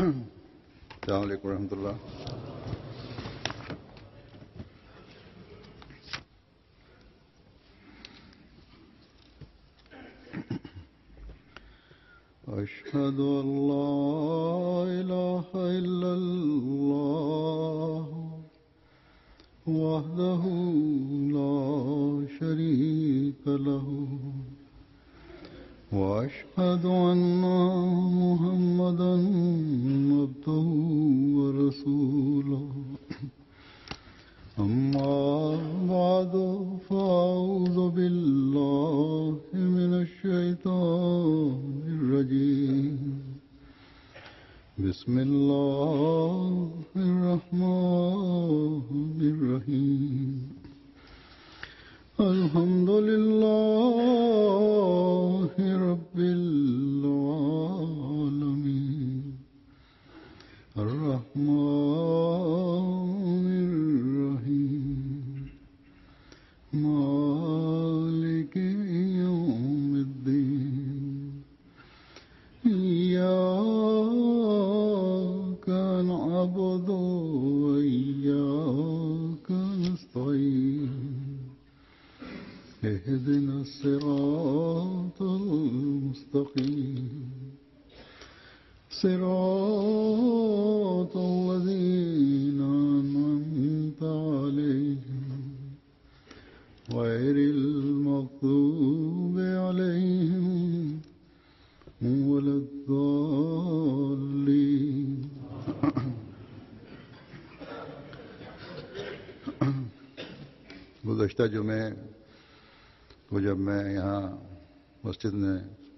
السلام عليكم ورحمة الله أشهد أن لا إله إلا الله وحده لا شريك له وأشهد أن محمدا عبده ورسوله أما بعد فأعوذ بالله من الشيطان الرجيم بسم الله الرحمن الرحيم الحمد لله رب العالمين الرحمن الرحيم مالك يوم الدين إياك نعبد وإياك نستعين اهدنا الصراط المستقيم صراط الذين أنعمت عليهم غير المغضوب عليهم ولا الضالين गुज़श्ता जुमे को जब मैं यहाँ मस्जिद में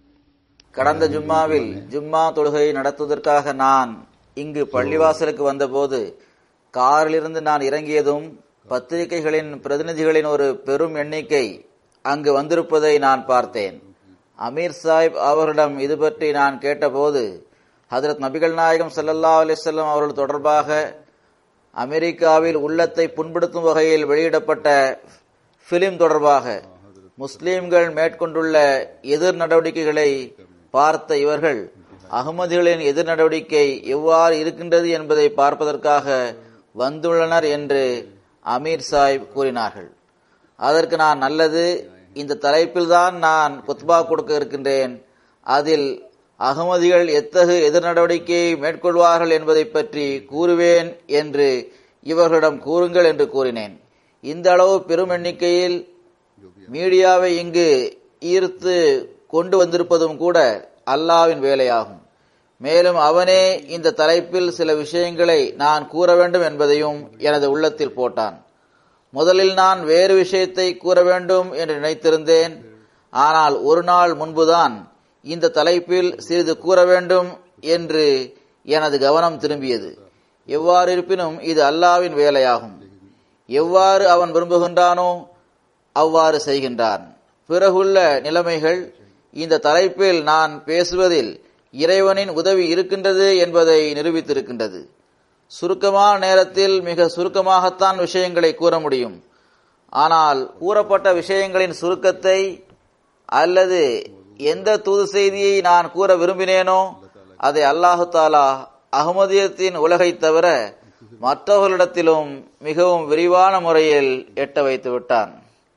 கடந்த ஜும்மாவில் ஜும்மா தொழுகையை நடத்துவதற்காக நான் இங்கு பள்ளிவாசலுக்கு வந்தபோது காரிலிருந்து நான் இறங்கியதும் பத்திரிகைகளின் பிரதிநிதிகளின் ஒரு பெரும் எண்ணிக்கை அங்கு வந்திருப்பதை நான் பார்த்தேன் அமீர் சாஹிப் அவர்களிடம் இது பற்றி நான் கேட்டபோது ஹதரத் நபிகள் நாயகம் ஸல்லல்லாஹு அலைஹி வஸல்லம் அவர்கள் தொடர்பாக அமெரிக்காவில் உள்ளத்தை புண்படுத்தும் வகையில் வெளியிடப்பட்ட பிலிம் தொடர்பாக முஸ்லிம்கள் மேற்கொண்டுள்ள எதிர் நடவடிக்கைகளை பார்த்த இவர்கள் அகமதிகளின் எதிர் நடவடிக்கை எவ்வாறு இருக்கின்றது என்பதை பார்ப்பதற்காக வந்துள்ளனர் என்று அமீர் சாஹிப் கூறினார்கள் அதற்கு நான் நல்லது இந்த தலைப்பில்தான் நான் குத்பா கொடுக்க இருக்கின்றேன் அதில் அகமதிகள் எத்தகு எதிர் நடவடிக்கையை மேற்கொள்வார்கள் என்பதை பற்றி கூறுவேன் என்று இவர்களிடம் கூறுங்கள் என்று கூறினேன் இந்த அளவு பெரும் எண்ணிக்கையில் மீடியாவை இங்கு ஈர்த்து கொண்டு வந்திருப்பதும் கூட அல்லாவின் வேலையாகும் மேலும் அவனே இந்த தலைப்பில் சில விஷயங்களை நான் கூற வேண்டும் என்பதையும் எனது உள்ளத்தில் போட்டான் முதலில் நான் வேறு விஷயத்தை கூற வேண்டும் என்று நினைத்திருந்தேன் ஆனால் ஒரு நாள் முன்புதான் இந்த தலைப்பில் சிறிது கூற வேண்டும் என்று எனது கவனம் திரும்பியது எவ்வாறு இருப்பினும் இது அல்லாவின் வேலையாகும் எவ்வாறு அவன் விரும்புகின்றானோ அவ்வாறு செய்கின்றான் பிறகுள்ள நிலைமைகள் இந்த தலைப்பில் நான் பேசுவதில் இறைவனின் உதவி இருக்கின்றது என்பதை நிரூபித்திருக்கின்றது சுருக்கமான நேரத்தில் மிக சுருக்கமாகத்தான் விஷயங்களை கூற முடியும் ஆனால் கூறப்பட்ட விஷயங்களின் சுருக்கத்தை அல்லது எந்த தூது செய்தியை நான் கூற விரும்பினேனோ அதை அல்லாஹு தாலா அகமதியத்தின் உலகை தவிர மற்றவர்களிடத்திலும் மிகவும் விரிவான முறையில் எட்ட வைத்து விட்டான்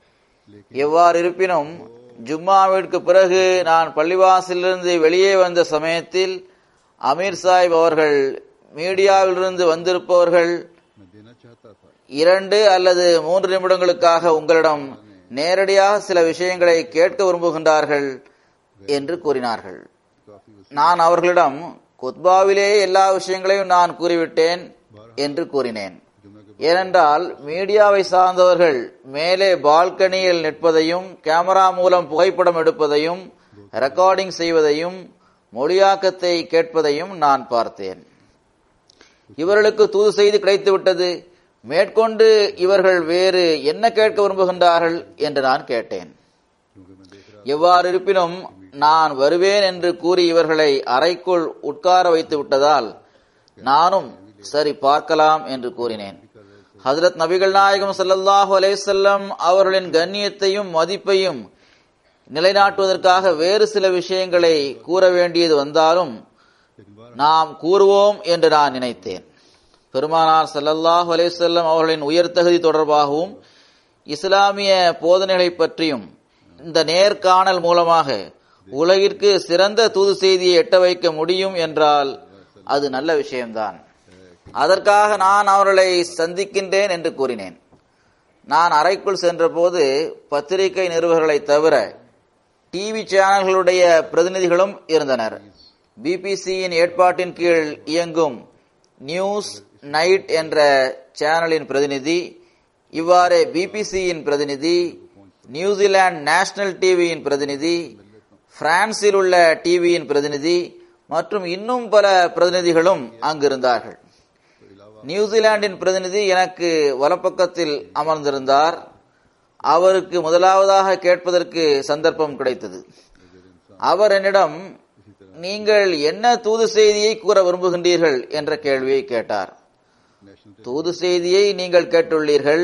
எவ்வாறு இருப்பினும் ஜும்மாவிற்கு பிறகு நான் பள்ளிவாசலிலிருந்து வெளியே வந்த சமயத்தில் அமீர் சாஹிப் அவர்கள் மீடியாவிலிருந்து வந்திருப்பவர்கள் இரண்டு அல்லது மூன்று நிமிடங்களுக்காக உங்களிடம் நேரடியாக சில விஷயங்களை கேட்க விரும்புகின்றார்கள் என்று கூறினார்கள் நான் அவர்களிடம் குத்பாவிலே எல்லா விஷயங்களையும் நான் கூறிவிட்டேன் என்று கூறினேன் ஏனென்றால் மீடியாவை சார்ந்தவர்கள் மேலே பால்கனியில் நிற்பதையும் கேமரா மூலம் புகைப்படம் எடுப்பதையும் ரெக்கார்டிங் செய்வதையும் மொழியாக்கத்தை கேட்பதையும் நான் பார்த்தேன் இவர்களுக்கு தூது செய்தி கிடைத்து விட்டது மேற்கொண்டு இவர்கள் வேறு என்ன கேட்க விரும்புகின்றார்கள் என்று நான் கேட்டேன் எவ்வாறு இருப்பினும் நான் வருவேன் என்று கூறி இவர்களை அறைக்குள் உட்கார வைத்து விட்டதால் நானும் சரி பார்க்கலாம் என்று கூறினேன் ஹசரத் நபிகள் நாயகம் ஸல்லல்லாஹு அலைஹி வஸல்லம் அவர்களின் கண்ணியத்தையும் மதிப்பையும் நிலைநாட்டுவதற்காக வேறு சில விஷயங்களை கூற வேண்டியது வந்தாலும் நாம் கூறுவோம் என்று நான் நினைத்தேன் பெருமானார் ஸல்லல்லாஹு அலைஹி வஸல்லம் அவர்களின் உயர் தகுதி தொடர்பாகவும் இஸ்லாமிய போதனைகளை பற்றியும் இந்த நேர்காணல் மூலமாக உலகிற்கு சிறந்த தூது செய்தியை எட்ட வைக்க முடியும் என்றால் அது நல்ல விஷயம்தான் அதற்காக நான் அவர்களை சந்திக்கின்றேன் என்று கூறினேன் நான் அறைக்குள் சென்றபோது பத்திரிகை நிருபர்களை தவிர டிவி சேனல்களுடைய பிரதிநிதிகளும் இருந்தனர் பிபிசியின் ஏற்பாட்டின் கீழ் இயங்கும் நியூஸ் நைட் என்ற சேனலின் பிரதிநிதி இவ்வாறு பிபிசியின் பிரதிநிதி நியூசிலாந்து நேஷனல் டிவியின் பிரதிநிதி பிரான்சில் உள்ள டிவியின் பிரதிநிதி மற்றும் இன்னும் பல பிரதிநிதிகளும் அங்கிருந்தார்கள் நியூசிலாந்தின் பிரதிநிதி எனக்கு வலப்பக்கத்தில் அமர்ந்திருந்தார் அவருக்கு முதலாவதாக கேட்பதற்கு சந்தர்ப்பம் கிடைத்தது அவர் என்னிடம் நீங்கள் என்ன தூது செய்தியை கூற விரும்புகின்றீர்கள் என்ற கேள்வியை கேட்டார் தூது செய்தியை நீங்கள் கேட்டுள்ளீர்கள்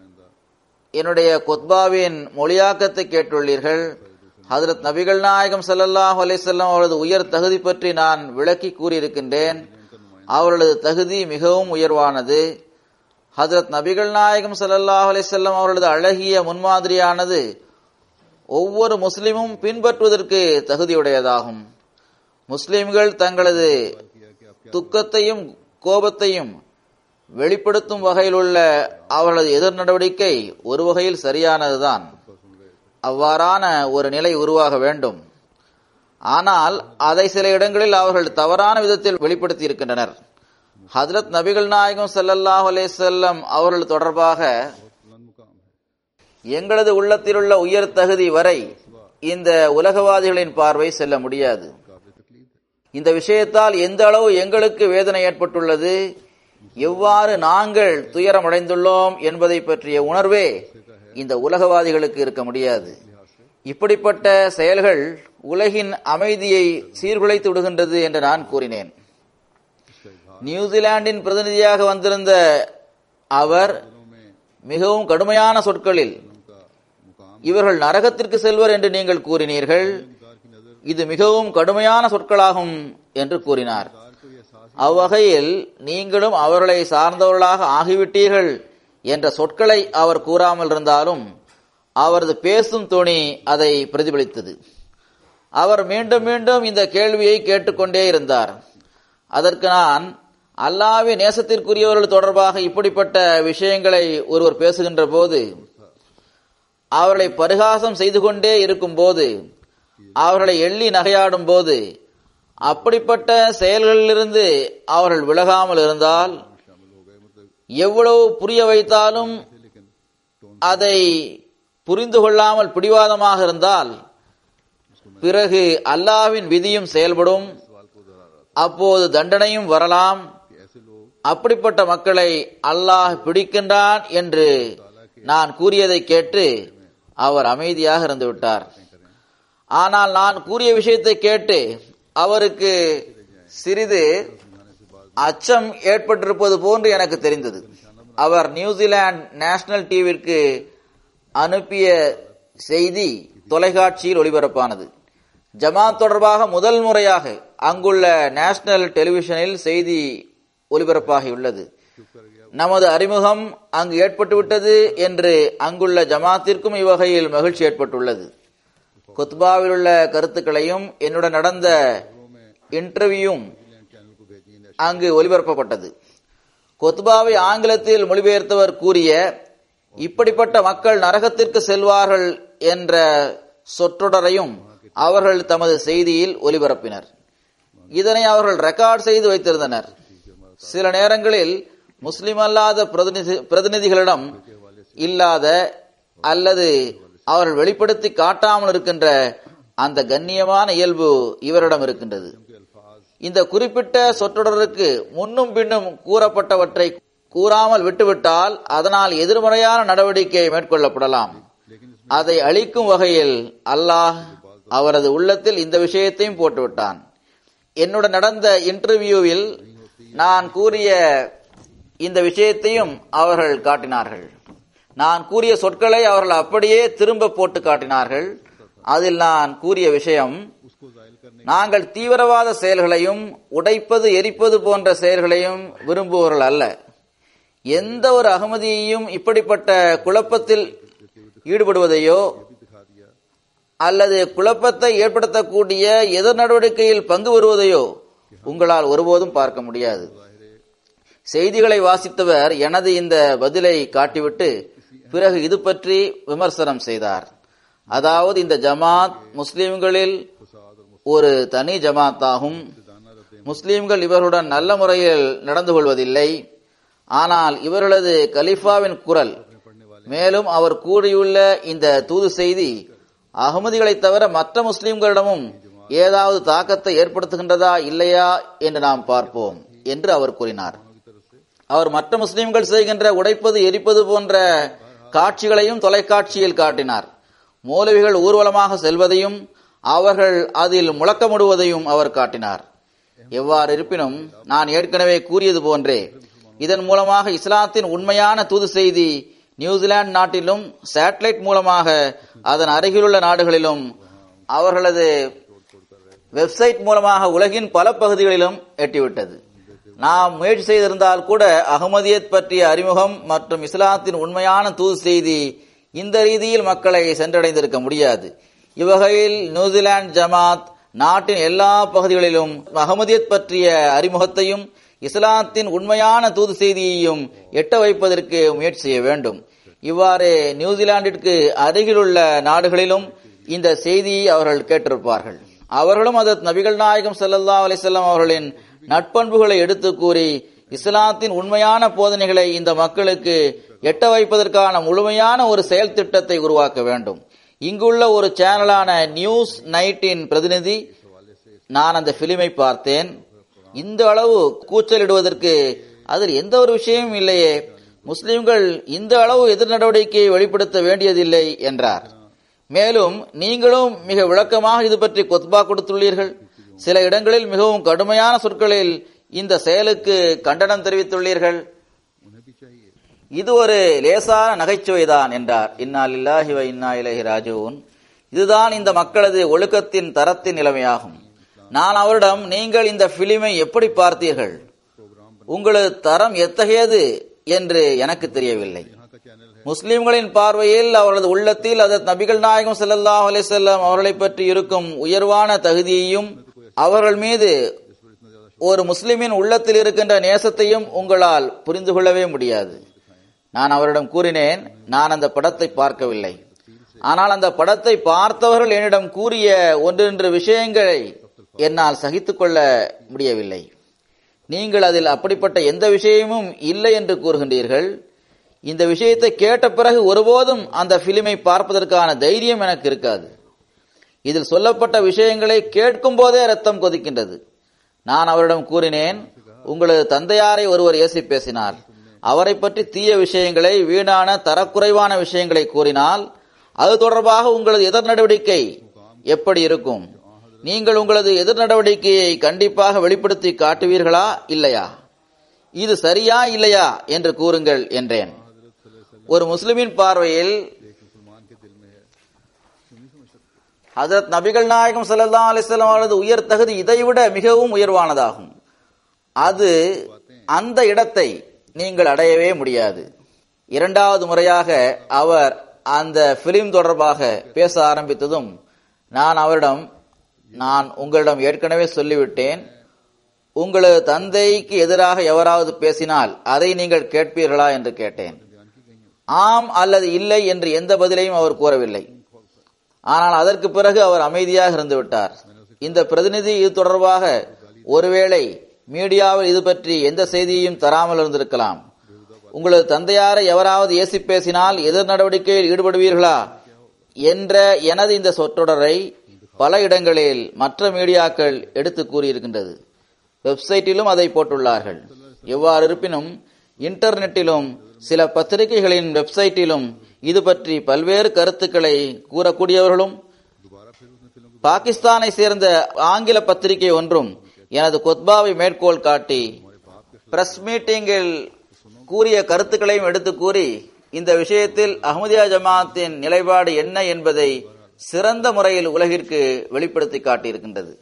என்னுடைய கொத்பாவின் மொழியாக்கத்தை கேட்டுள்ளீர்கள் ஹதரத் நபிகள் நாயகம் ஸல்லல்லாஹு அலைஹி வஸல்லம் அவரது உயர் தகுதி பற்றி நான் விளக்கி கூறியிருக்கின்றேன் அவர்களது தகுதி மிகவும் உயர்வானது ஹதரத் நபிகள் நாயகம் ஸல்லல்லாஹு அலைஹி வஸல்லம் அவர்களது அழகிய முன்மாதிரியானது ஒவ்வொரு முஸ்லிமும் பின்பற்றுவதற்கு தகுதியுடையதாகும் முஸ்லிம்கள் தங்களது துக்கத்தையும் கோபத்தையும் வெளிப்படுத்தும் வகையில் உள்ள அவர்களது எதிர் நடவடிக்கை ஒரு வகையில் சரியானதுதான் அவ்வாறான ஒரு நிலை உருவாக வேண்டும் ஆனால் அதை சில இடங்களில் அவர்கள் தவறான விதத்தில் வெளிப்படுத்தி இருக்கின்றனர் ஹதரத் நபிகள் நாயகம் ஸல்லல்லாஹு அலைஹி வஸல்லம் அவர்கள் தொடர்பாக बुलंद मुकाम है எங்களது உள்ளத்திலுள்ள உயர் தகுதி வரை இந்த உலகவாதிகளின் பார்வை செல்ல முடியாது काबिल तकलीफ है இந்த விஷயத்தால் எந்த அளவு எங்களுக்கு வேதனை ஏற்பட்டுள்ளது எவ்வாறு நாங்கள் துயரமடைந்துள்ளோம் என்பதை பற்றிய உணர்வே இந்த உலகவாதிகளுக்கு இருக்க முடியாது இப்படிப்பட்ட செயல்கள் உலகின் அமைதியை சீர்குலைத்து விடுகின்றது என்று நான் கூறினேன் நியூசிலாந்தின் பிரதிநிதியாக வந்திருந்த அவர் दिलों में மிகவும் கடுமையான சொற்களில் उनका मुकाम இவர்கள் நரகத்திற்கு செல்வர் என்று நீங்கள் கூறினீர்கள் सरकार की नजर இது மிகவும் கடுமையான சொற்களாகும் என்று கூறினார் सरकार को यह एहसास அவ்வகையில் நீங்களும் அவர்களை சார்ந்தவர்களாக ஆகிவிட்டீர்கள் என்ற சொற்களை அவர் கூறாமல் இருந்தாலும் அவரது பேசும் துணி அதை பிரதிபலித்தது அவர் மீண்டும் மீண்டும் இந்த கேள்வியை கேட்டுக்கொண்டே இருந்தார் அதற்கு நான் அல்லாவின் நேசத்திற்குரியவர்கள் தொடர்பாக இப்படிப்பட்ட விஷயங்களை ஒருவர் பேசுகின்ற போது அவர்களை பரிகாசம் செய்து கொண்டே இருக்கும்போது அவர்களை எள்ளி நகையாடும் போது அப்படிப்பட்ட செயல்களிலிருந்து அவர்கள் விலகாமல் இருந்தால் शामिल हो गए मतलब எவ்வளவு புரிய வைத்தாலும் लेकिन टोन அதை புரிந்து கொள்ளாமல் பிடிவாதமாக இருந்தால் பிறகு அல்லாவின் விதியும் செயல்படும் सवाल को दोहरा रहा அப்போது தண்டனையும் வரலாம் था कि ऐसे लोग அப்படிப்பட்ட மக்களை அல்லாஹ் பிடிக்கின்றான் என்று நான் கூறியதை கேட்டு அவர் அமைதியாக இருந்து விட்டார் ஆனால் நான் கூறிய விஷயத்தை கேட்டு அவருக்கு சிறிது அச்சம் ஏற்பட்டிருப்பது போன்று எனக்கு தெரிந்தது அவர் நியூசிலாந்து நேஷனல் டிவிற்கு அனுப்பிய செய்தி தொலைக்காட்சியில் ஒளிபரப்பானது ஜமாத் தொடர்பாக முதல் முறையாக அங்குள்ள நேஷனல் டெலிவிஷனில் செய்தி ஒளிபரப்பாகியுள்ளது நமது அறிமுகம் அங்கு ஏற்பட்டுவிட்டது என்று அங்குள்ள ஜமாத்திற்கும் இவ்வகையில் மகிழ்ச்சி ஏற்பட்டுள்ளது குத்பாவில் உள்ள கருத்துக்களையும் என்னுடன் நடந்த இன்டர்வியூவும் चैनल को भेजी ने அங்கு ஒலிபரப்பப்பட்டது கொத்பாவை ஆங்கிலத்தில் மொழிபெயர்த்தவர் கூறிய இப்படிப்பட்ட மக்கள் நரகத்திற்கு செல்வார்கள் என்ற சொற்றொடரையும் அவர்கள் தமது செய்தியில் ஒலிபரப்பினர் இதனை அவர்கள் ரெக்கார்ட் செய்து வைத்திருந்தனர் சில நேரங்களில் முஸ்லிம் அல்லாத பிரதிநிதி பிரதிநிதிகளிடம் இல்லாத அல்லது அவர்கள் வெளிப்படுத்தி காட்டாமல் இருக்கின்ற அந்த கண்ணியமான இயல்பு இவரிடம் இருக்கின்றது இந்த குறிப்பிட்ட சொற்றொடருக்கு முன்னும் பின்னும் கூறப்பட்டவற்றை கூறாமல் விட்டுவிட்டால் அதனால் எதிர்மறையான நடவடிக்கை மேற்கொள்ளப்படலாம் அதை அழிக்கும் வகையில் அல்லாஹ் அவரது உள்ளத்தில் இந்த விஷயத்தையும் போட்டுவிட்டான் என்னுடன் நடந்த இன்டர்வியூவில் நான் கூறிய இந்த விஷயத்தையும் அவர்கள் காட்டினார்கள் நான் கூறிய சொற்களை அவர்கள் அப்படியே திரும்ப போட்டு காட்டினார்கள் அதில் நான் கூறிய விஷயம் उसको जायल करने நாங்கள் தீவிரவாத செயல்களையும் உடைப்பது எரிப்பது போன்ற செயல்களையும் விரும்புபவர்கள் அல்ல எந்த ஒரு அகமதியையும் இப்படிப்பட்ட குழப்பத்தில் ஈடுபடுவதையோ அல்லது குழப்பத்தை ஏற்படுத்தக்கூடிய எதிர் நடவடிக்கையில் பங்கு வருவதையோ உங்களால் ஒருபோதும் பார்க்க முடியாது செய்திகளை வாசித்தவர் எனது இந்த பதிலை காட்டிவிட்டு பிறகு இது பற்றி விமர்சனம் செய்தார் அதாவது இந்த ஜமாத் முஸ்லிம்களில் ஒரு தனி ஜமாத்தாகும் முஸ்லிம்கள் இவர்களுடன் நல்ல முறையில் நடந்து கொள்வதில்லை ஆனால் இவர்களது கலிஃபாவின் குரல் மேலும் அவர் கூறியுள்ள இந்த தூது செய்தி அகமதிகளை தவிர மற்ற முஸ்லிம்களிடமும் ஏதாவது தாக்கத்தை ஏற்படுத்துகின்றதா இல்லையா என்று நாம் பார்ப்போம் என்று அவர் கூறினார் அவர் மற்ற முஸ்லிம்கள் செய்கின்ற உடைப்பது எரிப்பது போன்ற காட்சிகளையும் தொலைக்காட்சியில் காட்டினார் மௌலவிகள் ஊர்வலமாக செல்வதையும் அவர்கள் அதில் முழக்கமிடுவதையும் அவர் காட்டினார் எவ்வாறு இருப்பினும் நான் ஏற்கனவே கூறியது போன்றே இதன் மூலமாக இஸ்லாத்தின் உண்மையான தூது செய்தி நியூசிலாந்து நாட்டிலும் சேட்டலைட் மூலமாக அதன் அருகிலுள்ள நாடுகளிலும் அவர்களது வெப்சைட் மூலமாக உலகின் பல பகுதிகளிலும் எட்டிவிட்டது நாம் முயற்சி செய்திருந்தால் கூட அகமதியத் பற்றிய அறிமுகம் மற்றும் இஸ்லாத்தின் உண்மையான தூது செய்தி இந்த ரீதியில் மக்களை சென்றடைந்திருக்க முடியாது இவ்வகையில் நியூசிலாந்து ஜமாத் நாட்டின் எல்லா பகுதிகளிலும் அகமதியத் பற்றிய அறிமுகத்தையும் இஸ்லாத்தின் உண்மையான தூது செய்தியையும் எட்ட வைப்பதற்கு முயற்சி செய்ய வேண்டும் இவ்வாறு நியூசிலாந்திற்கு அருகிலுள்ள நாடுகளிலும் இந்த செய்தியை அவர்கள் கேட்டிருப்பார்கள் அவர்களும் அதத் நபிகள் நாயகம் சல்லல்லா அலிசல்லாம் அவர்களின் நட்பண்புகளை எடுத்து கூறி இஸ்லாத்தின் உண்மையான போதனைகளை இந்த மக்களுக்கு எட்ட வைப்பதற்கான முழுமையான ஒரு செயல் திட்டத்தை உருவாக்க வேண்டும் இங்குள்ள ஒரு சேனலான நியூஸ் நைட்டின் பிரதிநிதி நான் அந்த பிலிமை பார்த்தேன் இந்த அளவு கூச்சலிடுவதற்கு அதில் எந்த ஒரு விஷயமும் இல்லையே முஸ்லிம்கள் இந்த அளவு எதிர் நடவடிக்கையை வெளிப்படுத்த வேண்டியதில்லை என்றார் மேலும் நீங்களும் மிக விளக்கமாக இது பற்றி கொத்பா கொடுத்துள்ளீர்கள் சில இடங்களில் மிகவும் கடுமையான சொற்களில் இந்த செயலுக்கு கண்டனம் தெரிவித்துள்ளீர்கள் இது ஒரு லேசான நகைச்சுவைதான் என்றார் இன்னா லில்லாஹி வ இன்னா இலைஹி ராஜூன் இதுதான் இந்த மக்களது ஒழுக்கத்தின் தரத்தின் நிலைமையாகும் நான் அவரிடம் நீங்கள் இந்த பிலிமை எப்படி பார்த்தீர்கள் உங்களது தரம் எத்தகையது என்று எனக்கு தெரியவில்லை முஸ்லிம்களின் பார்வையில் அவரது உள்ளத்தில் அதன் நபிகள் நாயகம் ஸல்லல்லாஹு அலைஹி வஸல்லம் அவர்களை பற்றி இருக்கும் உயர்வான தகுதியையும் அவர்கள் மீது ஒரு முஸ்லிமின் உள்ளத்தில் இருக்கின்ற நேசத்தையும் உங்களால் புரிந்து கொள்ளவே முடியாது நான் அவரிடம் கூறினேன் நான் அந்த படத்தை பார்க்கவில்லை ஆனால் அந்த படத்தை பார்த்தவர்கள் என்னிடம் கூறிய ஒன்றிரண்டு விஷயங்களை என்னால் சகித்துக் கொள்ள முடியவில்லை நீங்கள் அதில் அப்படிப்பட்ட எந்த விஷயமும் இல்லை என்று கூறுகின்றீர்கள் இந்த விஷயத்தை கேட்ட பிறகு ஒருபோதும் அந்த பிலிமை பார்ப்பதற்கான தைரியம் எனக்கு இருக்காது இதில் சொல்லப்பட்ட விஷயங்களை கேட்கும் போதே ரத்தம் கொதிக்கின்றது நான் அவரிடம் கூறினேன் உங்களது தந்தையாரை ஒருவர் ஏசி பேசினார் அவரை பற்றி தீய விஷயங்களை வீணான தரக்குறைவான விஷயங்களை கூறினால் அது தொடர்பாக உங்களது எதிர் நடவடிக்கை எப்படி இருக்கும் நீங்கள் உங்களது எதிர் நடவடிக்கையை கண்டிப்பாக வெளிப்படுத்தி காட்டுவீர்களா இல்லையா இது சரியா இல்லையா என்று கூறுங்கள் என்றேன் ஒரு முஸ்லிமின் பார்வையில் ஹசரத் நபிகள் நாயகம் ஸல்லல்லாஹு அலைஹி வஸல்லம் அவரது உயர் தகுதி இதைவிட மிகவும் உயர்வானதாகும் அது அந்த இடத்தை நீங்கள் அடையவே முடியாது இரண்டாவது முறையாக அவர் அந்த பிலிம் தொடர்பாக பேச ஆரம்பித்ததும் நான் அவரிடம் நான் உங்களிடம் ஏற்கனவே சொல்லிவிட்டேன் உங்களது தந்தைக்கு எதிராக எவராவது பேசினால் அதை நீங்கள் கேட்பீர்களா என்று கேட்டேன் ஆம் அல்லது இல்லை என்று எந்த பதிலையும் அவர் கூறவில்லை ஆனால் அதற்கு பிறகு அவர் அமைதியாக இருந்து விட்டார் இந்த பிரதிநிதி இது தொடர்பாக ஒருவேளை மீடியாவில் இது பற்றி எந்த செய்தியையும் தராமல் இருந்திருக்கலாம் உங்களது தந்தையாரை எவராவது ஏசி பேசினால் எதிர் நடவடிக்கையில் ஈடுபடுவீர்களா என்ற எனது இந்த சொற்றொடரை பல இடங்களில் மற்ற மீடியாக்கள் எடுத்து கூறியிருக்கின்றது வெப்சைட்டிலும் அதை போட்டுள்ளார்கள் எவ்வாறு இருப்பினும் இன்டர்நெட்டிலும் சில பத்திரிகைகளின் வெப்சைட்டிலும் இது பற்றி பல்வேறு கருத்துக்களை கூறக்கூடியவர்களும் பாகிஸ்தானை சேர்ந்த ஆங்கில பத்திரிகை ஒன்றும் எனது கொத்பாவை மேற்கோள் காட்டி பிரஸ் மீட்டிங்கில் கூறிய கருத்துக்களையும் எடுத்து கூறி இந்த விஷயத்தில் அஹ்மதியா ஜமாத்தின் நிலைப்பாடு என்ன என்பதை சிறந்த முறையில் உலகிற்கு வெளிப்படுத்தி காட்டியிருக்கின்றது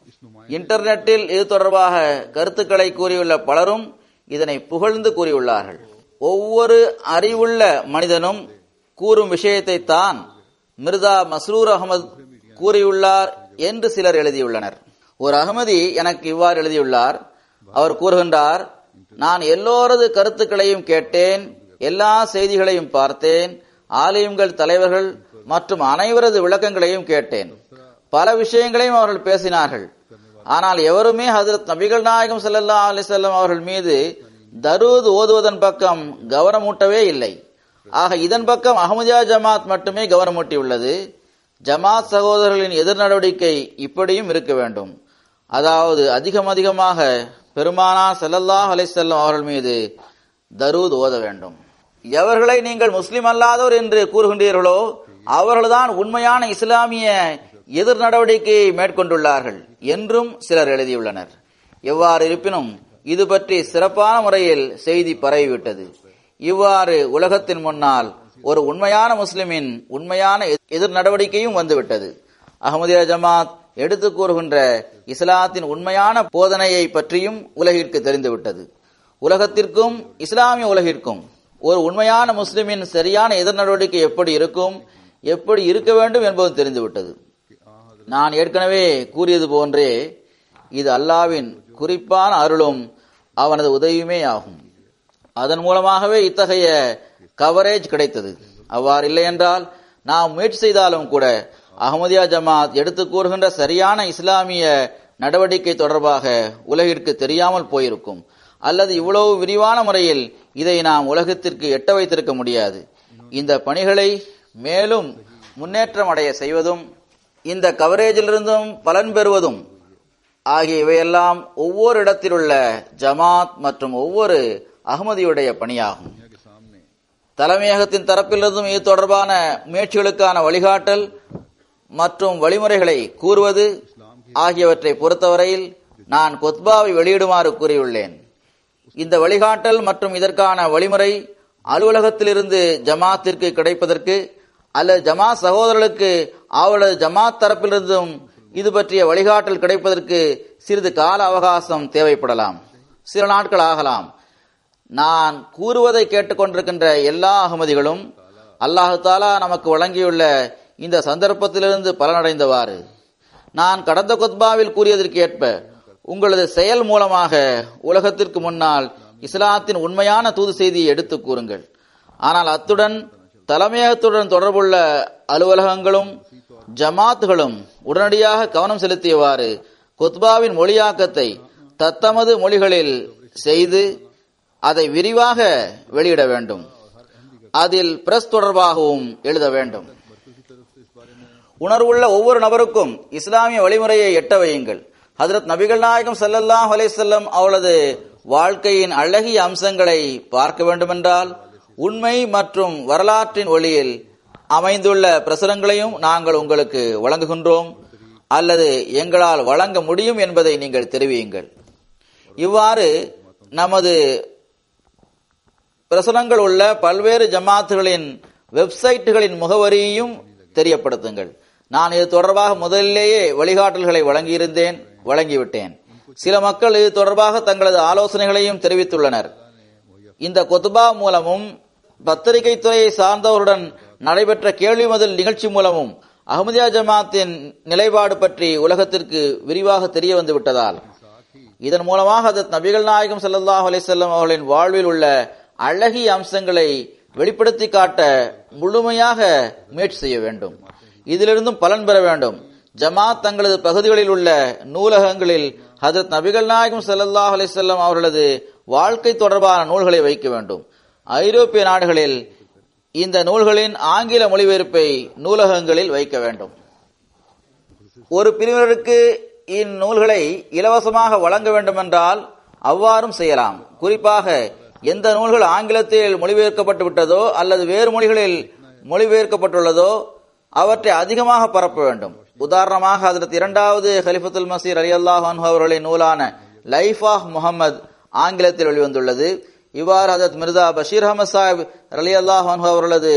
இன்டர்நெட்டில் இது தொடர்பாக கருத்துக்களை கூறியுள்ள பலரும் இதனை புகழ்ந்து கூறியுள்ளார்கள் ஒவ்வொரு அறிவுள்ள மனிதனும் கூறும் விஷயத்தை தான் மிர்தா மஸ்ரூர் அகமது கூறியுள்ளார் என்று சிலர் எழுதியுள்ளனர் ஒரு அகமதி எனக்கு இவ்வாறு எழுதியுள்ளார் அவர் கூறுகின்றார் நான் எல்லோரது கருத்துக்களையும் கேட்டேன் எல்லா செய்திகளையும் பார்த்தேன் ஆலயங்கள் தலைவர்கள் மற்றும் அனைவரது விளக்கங்களையும் கேட்டேன் பல விஷயங்களையும் அவர்கள் பேசினார்கள் ஆனால் எவருமே ஹசரத் நபிகள் நாயகம் ஸல்லல்லாஹு அலைஹி வஸல்லம் அவர்கள் மீது தரூத் ஓதுவதன் பக்கம் கவனமூட்டவே இல்லை ஆக இதன் பக்கம் அஹமதியா ஜமாத் மட்டுமே கவனமூட்டியுள்ளது ஜமாத் சகோதரர்களின் எதிர் நடவடிக்கை இப்படியும் இருக்க வேண்டும் அதாவது அதிகம் அதிகமாக பெருமானார் ஸல்லல்லாஹு அலைஹி வஸல்லம் அவர்கள் மீது தரூத் ஓத வேண்டும் எவர்களை நீங்கள் முஸ்லிம் அல்லாதோர் என்று கூறுகின்றீர்களோ அவர்கள்தான் உண்மையான இஸ்லாமிய எதிர் நடவடிக்கையை மேற்கொண்டுள்ளார்கள் என்றும் சிலர் எழுதியுள்ளனர் எவ்வாறு இருப்பினும் இது பற்றி சிறப்பான முறையில் செய்தி பரவிவிட்டது இவ்வாறு உலகத்தின் முன்னால் ஒரு உண்மையான முஸ்லிமின் உண்மையான எதிர் நடவடிக்கையும் வந்துவிட்டது அகமதியா ஜமாத் எடுத்து கூறுகின்ற இஸ்லாத்தின் உண்மையான போதனையை பற்றியும் உலகிற்கு தெரிந்துவிட்டது உலகத்திற்கும் இஸ்லாமிய உலகிற்கும் ஒரு உண்மையான முஸ்லிமின் சரியான எதிர் நடவடிக்கை எப்படி இருக்கும் எப்படி இருக்க வேண்டும் என்பதும் தெரிந்துவிட்டது நான் ஏற்கனவே கூறியது போன்றே இது அல்லாவின் குறிப்பான அருளும் அவனது உதவியுமே ஆகும் அதன் மூலமாகவே இத்தகைய கவரேஜ் கிடைத்தது அவ்வாறு இல்லை என்றால் நாம் முயற்சி செய்தாலும் கூட அகமதியா ஜமாத் எடுத்து கூறுகின்ற சரியான இஸ்லாமிய நடவடிக்கை தொடர்பாக உலகிற்கு தெரியாமல் போயிருக்கும் அல்லது இவ்வளவு விரிவான முறையில் இதை நாம் உலகத்திற்கு எட்ட வைத்திருக்க முடியாது இந்த பணிகளை மேலும் முன்னேற்றம் அடைய செய்வதும் இந்த கவரேஜிலிருந்தும் பலன் பெறுவதும் ஆகிய இவையெல்லாம் ஒவ்வொரு இடத்திலுள்ள ஜமாத் மற்றும் ஒவ்வொரு அகமதியுடைய பணியாகும் தலைமையகத்தின் தரப்பிலிருந்தும் இது தொடர்பான முயற்சிகளுக்கான வழிகாட்டல் மற்றும் வழிமுறைகளை கூறுவது ஆகியவற்றை பொறுத்தவரையில் நான் கொத்பாவை வெளியிடுமாறு கூறியுள்ளேன் இந்த வழிகாட்டல் மற்றும் இதற்கான வழிமுறை அலுவலகத்திலிருந்து ஜமாத்திற்கு கிடைப்பதற்கு அல்லது ஜமாத் சகோதரர்களுக்கு அவளது ஜமாத் தரப்பிலிருந்தும் இது பற்றிய வழிகாட்டல் கிடைப்பதற்கு சிறிது கால அவகாசம் தேவைப்படலாம் சில நாட்கள் ஆகலாம் நான் கூறுவதை கேட்டுக்கொண்டிருக்கின்ற எல்லா அகமதிகளும் அல்லாஹு தாலா நமக்கு வழங்கியுள்ள இந்த சந்தர்ப்பத்திலிருந்து பலனடைந்தவாறு நான் கடந்த கொத்பாவில் கூறியதற்கு ஏற்ப உங்களது செயல் மூலமாக உலகத்திற்கு முன்னால் இஸ்லாத்தின் உண்மையான தூது செய்தியை எடுத்து கூறுங்கள் ஆனால் அத்துடன் தலைமையகத்துடன் தொடர்புள்ள அலுவலகங்களும் ஜமாத்துகளும் உடனடியாக கவனம் செலுத்தியவாறு கொத்பாவின் மொழியாக்கத்தை தத்தமது மொழிகளில் செய்து அதை விரிவாக வெளியிட வேண்டும் அதில் பிரஸ் தொடர்பாகவும் எழுத வேண்டும் உணர்வுள்ள ஒவ்வொரு நபருக்கும் இஸ்லாமிய வழிமுறையை எட்ட வையுங்கள் ஹதரத் நபிகள் நாயகம் ஸல்லல்லாஹு அலைஹி வஸல்லம் அவளது வாழ்க்கையின் அழகிய அம்சங்களை பார்க்க வேண்டுமென்றால் உண்மை மற்றும் வரலாற்றின் ஒளியில் அமைந்துள்ள பிரசுரங்களையும் நாங்கள் உங்களுக்கு வழங்குகின்றோம் அல்லது எங்களால் வழங்க முடியும் என்பதை நீங்கள் தெரிவியுங்கள் இவ்வாறு நமது பிரசுரங்கள் உள்ள பல்வேறு ஜமாத்துகளின் வெப்சைட்டுகளின் முகவரியையும் தெரியப்படுத்துங்கள் நான் இது தொடர்பாக முதலிலேயே வழிகாட்டல்களை வழங்கியிருந்தேன் வழங்கிவிட்டேன் சில மக்கள் இது தொடர்பாக தங்களது ஆலோசனைகளையும் தெரிவித்துள்ளனர் இந்த கொத்துபா மூலமும் பத்திரிகை துறையை சார்ந்தவருடன் நடைபெற்ற கேள்வி முதல் நிகழ்ச்சி மூலமும் அஹமதியா ஜமாத்தின் நிலைப்பாடு பற்றி உலகத்திற்கு விரிவாக தெரிய வந்து விட்டதால் இதன் மூலமாக ஹதரத் நபிகள் நாயகம் ஸல்லல்லாஹு அலைஹி வஸல்லம் அவர்களின் வாழ்வில் உள்ள அழகிய அம்சங்களை வெளிப்படுத்தி காட்ட முழுமையாக முயற்சி செய்ய வேண்டும் இதிலிருந்தும் பலன் பெற வேண்டும் ஜமாத் தங்களது பகுதிகளில் உள்ள நூலகங்களில் ஹதரத் நபிகள் நாயகம் ஸல்லல்லாஹு அலைஹி வஸல்லம் அவர்களது வாழ்க்கை தொடர்பான நூல்களை வைக்க வேண்டும் ஐரோப்பிய நாடுகளில் இந்த நூல்களின் ஆங்கில மொழிபெயர்ப்பை நூலகங்களில் வைக்க வேண்டும் ஒரு பிரிவினருக்கு இந்நூல்களை இலவசமாக வழங்க வேண்டுமென்றால் அவ்வாறும் செய்யலாம் குறிப்பாக எந்த நூல்கள் ஆங்கிலத்தில் மொழிபெயர்க்கப்பட்டு விட்டதோ அல்லது வேறு மொழிகளில் மொழிபெயர்க்கப்பட்டுள்ளதோ அவற்றை அதிகமாக பரப்ப வேண்டும் உதாரணமாக அதற்கு இரண்டாவது ஹலிஃபத்துல் மசீர் அலி அல்லாஹ் அவர்களின் நூலான லைஃப் ஆஃப் முகமது ஆங்கிலத்தில் வெளிவந்துள்ளது இவ்வாறு ஹதரத் மிர்சா பஷீர் அஹமது சாஹிப் அலி அல்லாஹ் அவர்களது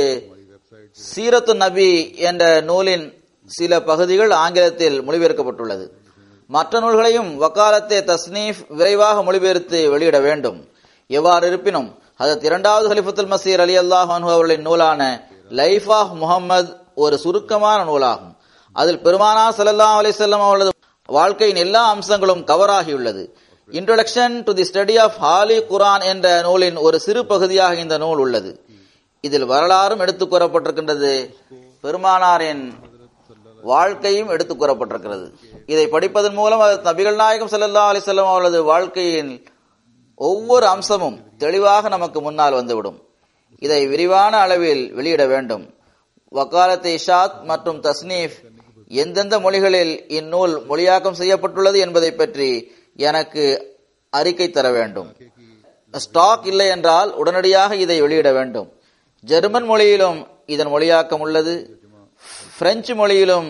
சீரத்து நபி என்ற நூலின் சில பகுதிகள் ஆங்கிலத்தில் மொழிபெயர்க்கப்பட்டுள்ளது மற்ற நூல்களையும் வக்காலத்தே தஸ்னீஃப் விரைவாக மொழிபெயர்த்து வெளியிட வேண்டும் எவ்வாறு இருப்பினும் அதற்கு இரண்டாவது ஹலிஃபத்துல் மசீர் அலி அல்லாஹ் அவர்களின் நூலான லைஃப் ஆஃப் முகமது ஒரு சுருக்கமான நூலாகும் அதில் பெருமானா ஸல்லல்லாஹு அலைஹி வஸல்லம் அவர்களது வாழ்க்கையின் எல்லா அம்சங்களும் கவர் ஆகியுள்ளது introduction to the study of holy Quran என்ற நூலின் ஒரு சிறு பகுதியாக இந்த நூல் உள்ளது இதில் வரலாறும் எடுத்துக் கூறப்பட்டிருக்கின்றது பெருமானாரின் வாழ்க்கையும் எடுத்துக் கூறப்பட்டிருக்கிறது இதை படிப்பதன் மூலம் அது நபிகள் நாயகம் ஸல்லல்லாஹு அலைஹி வஸல்லம் அவர்களது வாழ்க்கையின் ஒவ்வொரு அம்சமும் தெளிவாக நமக்கு முன்னால் வந்துவிடும் இதை விரிவான அளவில் வெளியிட வேண்டும் வக்காலத் இஷாத் மற்றும் தஸ்னீஃப் எந்தெந்த மொழிகளில் இந்நூல் மொழியாக்கம் செய்யப்பட்டுள்ளது என்பதை பற்றி எனக்கு அறிக்கை தர வேண்டும் ஸ்டாக் இல்லை என்றால் உடனடியாக இதை வெளியிட வேண்டும் ஜெர்மன் மொழியிலும் இதன் மொழியாக்கம் உள்ளது பிரெஞ்சு மொழியிலும்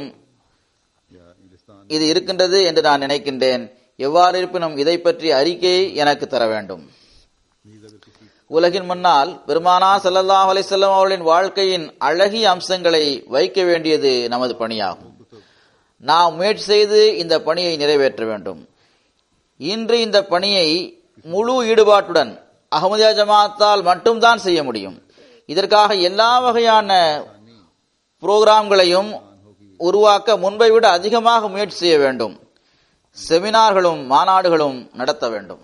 இது இருக்கின்றது என்று நான் நினைக்கின்றேன் எவ்வாறு இருப்பினும் இதை பற்றி அறிக்கையை எனக்கு தர வேண்டும் உலகின் முன்னால் பெருமானா ஸல்லல்லாஹு அலைஹி வஸல்லம் அவர்களின் வாழ்க்கையின் அழகிய அம்சங்களை வைக்க வேண்டியது நமது பணியாகும் நாம் முயற்சி செய்து இந்த பணியை நிறைவேற்ற வேண்டும் இன்று இந்த பணியை முழு ஈடுபாட்டுடன் அகமதியா ஜமாத்தால் மட்டும்தான் செய்ய முடியும் இதற்காக எல்லா வகையான புரோகிராம்களையும் உருவாக்க முன்பை விட அதிகமாக முயற்சி செய்ய வேண்டும் செமினார்களும் மாநாடுகளும் நடத்த வேண்டும்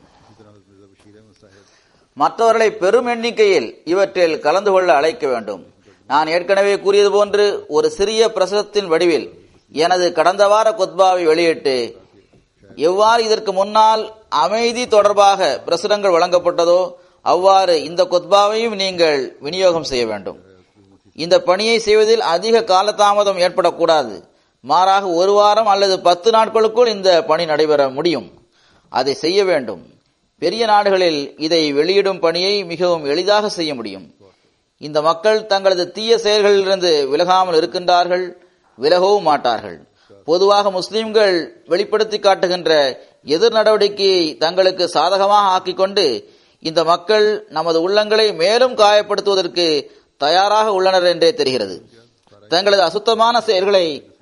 மற்றவர்களை பெரும் எண்ணிக்கையில் இவற்றில் கலந்து கொள்ள அழைக்க வேண்டும் நான் ஏற்கனவே கூறியது போன்று ஒரு சிறிய பிரசவத்தின் வடிவில் எனது கடந்த வார கொத்பாவை வெளியிட்டு எவ்வாறு இதற்கு முன்னால் அமைதி தொடர்பாக பிரசுரங்கள் வழங்கப்பட்டதோ அவ்வாறு இந்த கொத்பாவையும் நீங்கள் விநியோகம் செய்ய வேண்டும் இந்த பணியை செய்வதில் அதிக காலதாமதம் ஏற்படக்கூடாது மாறாக ஒரு வாரம் அல்லது பத்து நாட்களுக்குள் இந்த பணி நடைபெற முடியும் அதை செய்ய வேண்டும் பெரிய நாடுகளில் இதை வெளியிடும் பணியை மிகவும் எளிதாக செய்ய முடியும் இந்த மக்கள் தங்களது தீய செயல்களிலிருந்து விலகாமல் இருக்கின்றார்கள் விலகவும் மாட்டார்கள் பொதுவாக முஸ்லிம்கள் வெளிப்படுத்தி காட்டுகின்ற எதிர் நடவடிக்கையை தங்களுக்கு சாதகமாக ஆக்கிக் கொண்டு இந்த மக்கள் நமது உள்ளங்களை மேலும் காயப்படுத்துவதற்கு தயாராக உள்ளனர் என்றே தெரிகிறது தங்களது அசுத்தமான செயல்களை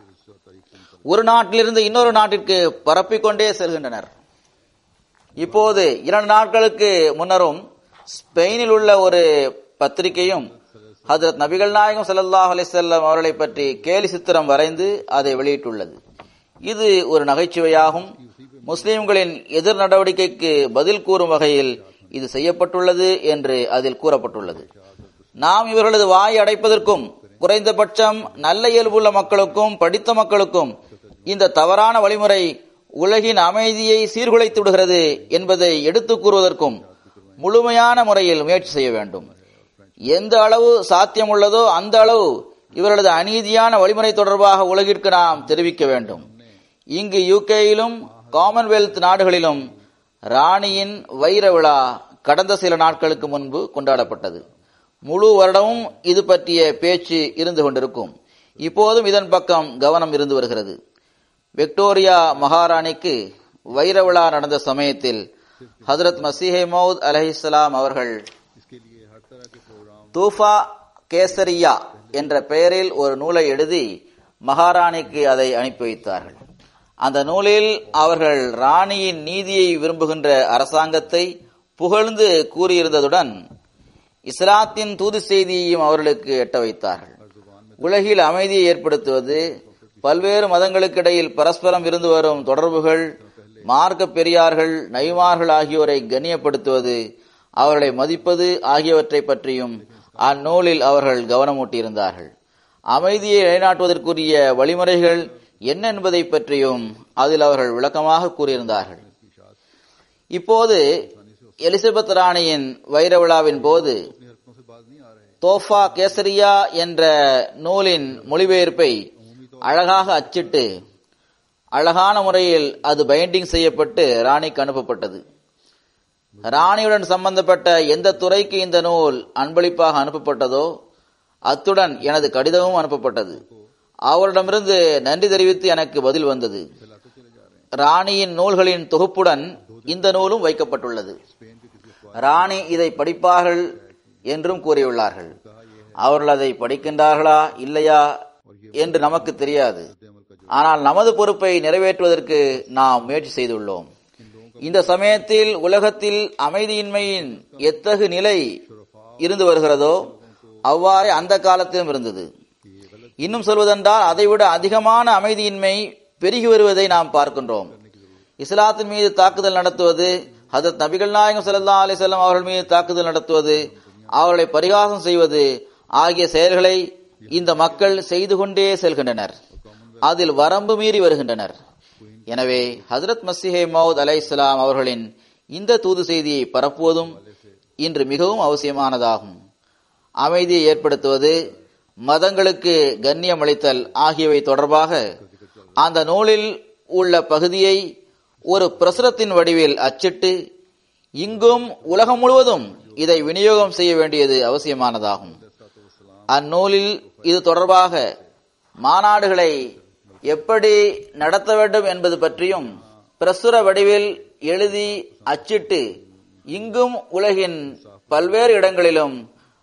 ஒரு நாட்டிலிருந்து இன்னொரு நாட்டிற்கு பரப்பிக்கொண்டே செல்கின்றனர் இப்போது இரண்டு நாட்களுக்கு முன்னரும் ஸ்பெயினில் உள்ள ஒரு பத்திரிகையும் ஹதரத் நபிகள் நாயகம் ஸல்லல்லாஹு அலைஹி வஸல்லம் அவர்களை பற்றி கேலி சித்திரம் வரைந்து அதை வெளியிட்டுள்ளது இது ஒரு நகைச்சுவையாகும் முஸ்லிம்களின் எதிர் நடவடிக்கைக்கு பதில் கூறும் வகையில் இது செய்யப்பட்டுள்ளது என்று அதில் கூறப்பட்டுள்ளது நாம் இவர்களது வாய் அடைப்பதற்கும் குறைந்தபட்சம் நல்ல இயல்புள்ள மக்களுக்கும் படித்த மக்களுக்கும் இந்த தவறான வழிமுறை உலகின் அமைதியை சீர்குலைத்து விடுகிறது என்பதை எடுத்துக் கூறுவதற்கும் முழுமையான முறையில் முயற்சி செய்ய வேண்டும் எந்த அளவு சாத்தியம் உள்ளதோ அந்த அளவு இவர்களது அநீதியான வழிமுறை தொடர்பாக உலகிற்கு நாம் தெரிவிக்க வேண்டும் இங்கு யூகேயிலும் காமன்வெல்த் நாடுகளிலும் ராணியின் வைர விழா கடந்த சில நாட்களுக்கு முன்பு கொண்டாடப்பட்டது முழு வருடமும் இது பற்றிய பேச்சு இருந்து கொண்டிருக்கும் இப்போதும் இதன் பக்கம் கவனம் இருந்து வருகிறது விக்டோரியா மகாராணிக்கு வைர விழா நடந்த சமயத்தில் ஹதரத் மசீஹே மவுத் அலஹிஸ்லாம் அவர்கள் தூஃபா கேசரியா என்ற பெயரில் ஒரு நூலை எழுதி மகாராணிக்கு அதை அனுப்பி வைத்தார்கள் அந்த நூலில் அவர்கள் ராணியின் நீதியை விரும்புகின்ற அரசாங்கத்தை புகழ்ந்து கூறியிருந்ததுடன் இஸ்லாத்தின் தூது செய்தியையும் அவர்களுக்கு எட்ட வைத்தார்கள் உலகில் அமைதியை ஏற்படுத்துவது பல்வேறு மதங்களுக்கிடையில் பரஸ்பரம் இருந்து வரும் தொடர்புகள் மார்க்க பெரியார்கள் நைமார்கள் ஆகியோரை கண்ணியப்படுத்துவது அவர்களை மதிப்பது ஆகியவற்றை பற்றியும் அந்நூலில் அவர்கள் கவனமூட்டியிருந்தார்கள் அமைதியை நிலைநாட்டுவதற்குரிய வழிமுறைகள் என்ன என்பதை பற்றியும் அதில் அவர்கள் விளக்கமாக கூறியிருந்தார்கள் இப்போது எலிசபெத் ராணியின் வைர விழாவின் போது தோஃபா கேசரியா என்ற நூலின் மொழிபெயர்ப்பை அழகாக அச்சிட்டு அழகான முறையில் அது பைண்டிங் செய்யப்பட்டு ராணிக்கு அனுப்பப்பட்டது ராணியுடன் சம்பந்தப்பட்ட எந்த துறைக்கு இந்த நூல் அன்பளிப்பாக அனுப்பப்பட்டதோ அத்துடன் எனது கடிதமும் அனுப்பப்பட்டது அவரிடமிருந்து நன்றி தெரிவித்து எனக்கு பதில் வந்தது ராணியின் நூல்களின் தொகுப்புடன் இந்த நூலும் வைக்கப்பட்டுள்ளது ராணி இதை படிப்பார்கள் என்றும் கூறியுள்ளார்கள் அவர்கள் அதை படிக்கின்றார்களா இல்லையா என்று நமக்கு தெரியாது ஆனால் நமது பொறுப்பை நிறைவேற்றுவதற்கு நாம் முயற்சி செய்துள்ளோம் இந்த சமயத்தில் உலகத்தில் அமைதியின்மையின் எத்தகு நிலை இருந்து வருகிறதோ அவ்வாறே அந்த காலத்திலும் இருந்தது இன்னும் சொல்வதென்றால் அதைவிட அதிகமான அமைதியின்மை பெருகி வருவதை நாம் பார்க்கின்றோம் இஸ்லாத்தின் மீது தாக்குதல் நடத்துவது ஹதரத் நபிகள் நாயகம் ஸல்லல்லாஹு அலைஹி வஸல்லம் அவர்கள் மீது தாக்குதல் நடத்துவது அவர்களை பரிகாசம் செய்வது ஆகிய செயல்களை இந்த மக்கள் செய்து கொண்டே செல்கின்றனர் அதில் வரம்பு மீறி வருகின்றனர் எனவே ஹஜரத் மசிஹே மவுத் அலை இஸ்லாம் அவர்களின் இந்த தூது செய்தியை பரப்புவதும் இன்று மிகவும் அவசியமானதாகும் அமைதியை ஏற்படுத்துவது மதங்களுக்கு கண்ணியம் அளித்தல் ஆகியவை தொடர்பாக அந்த நூலில் உள்ள பகுதியை ஒரு பிரசுரத்தின் வடிவில் அச்சிட்டு இங்கும் உலகம் முழுவதும் இதை விநியோகம் செய்ய வேண்டியது அவசியமானதாகும் அந்நூலில் இது தொடர்பாக மாநாடுகளை எப்படி நடத்த வேண்டும் என்பது பற்றியும் பிரசுர வடிவில் எழுதி அச்சிட்டு இங்கும் உலகின் பல்வேறு இடங்களிலும்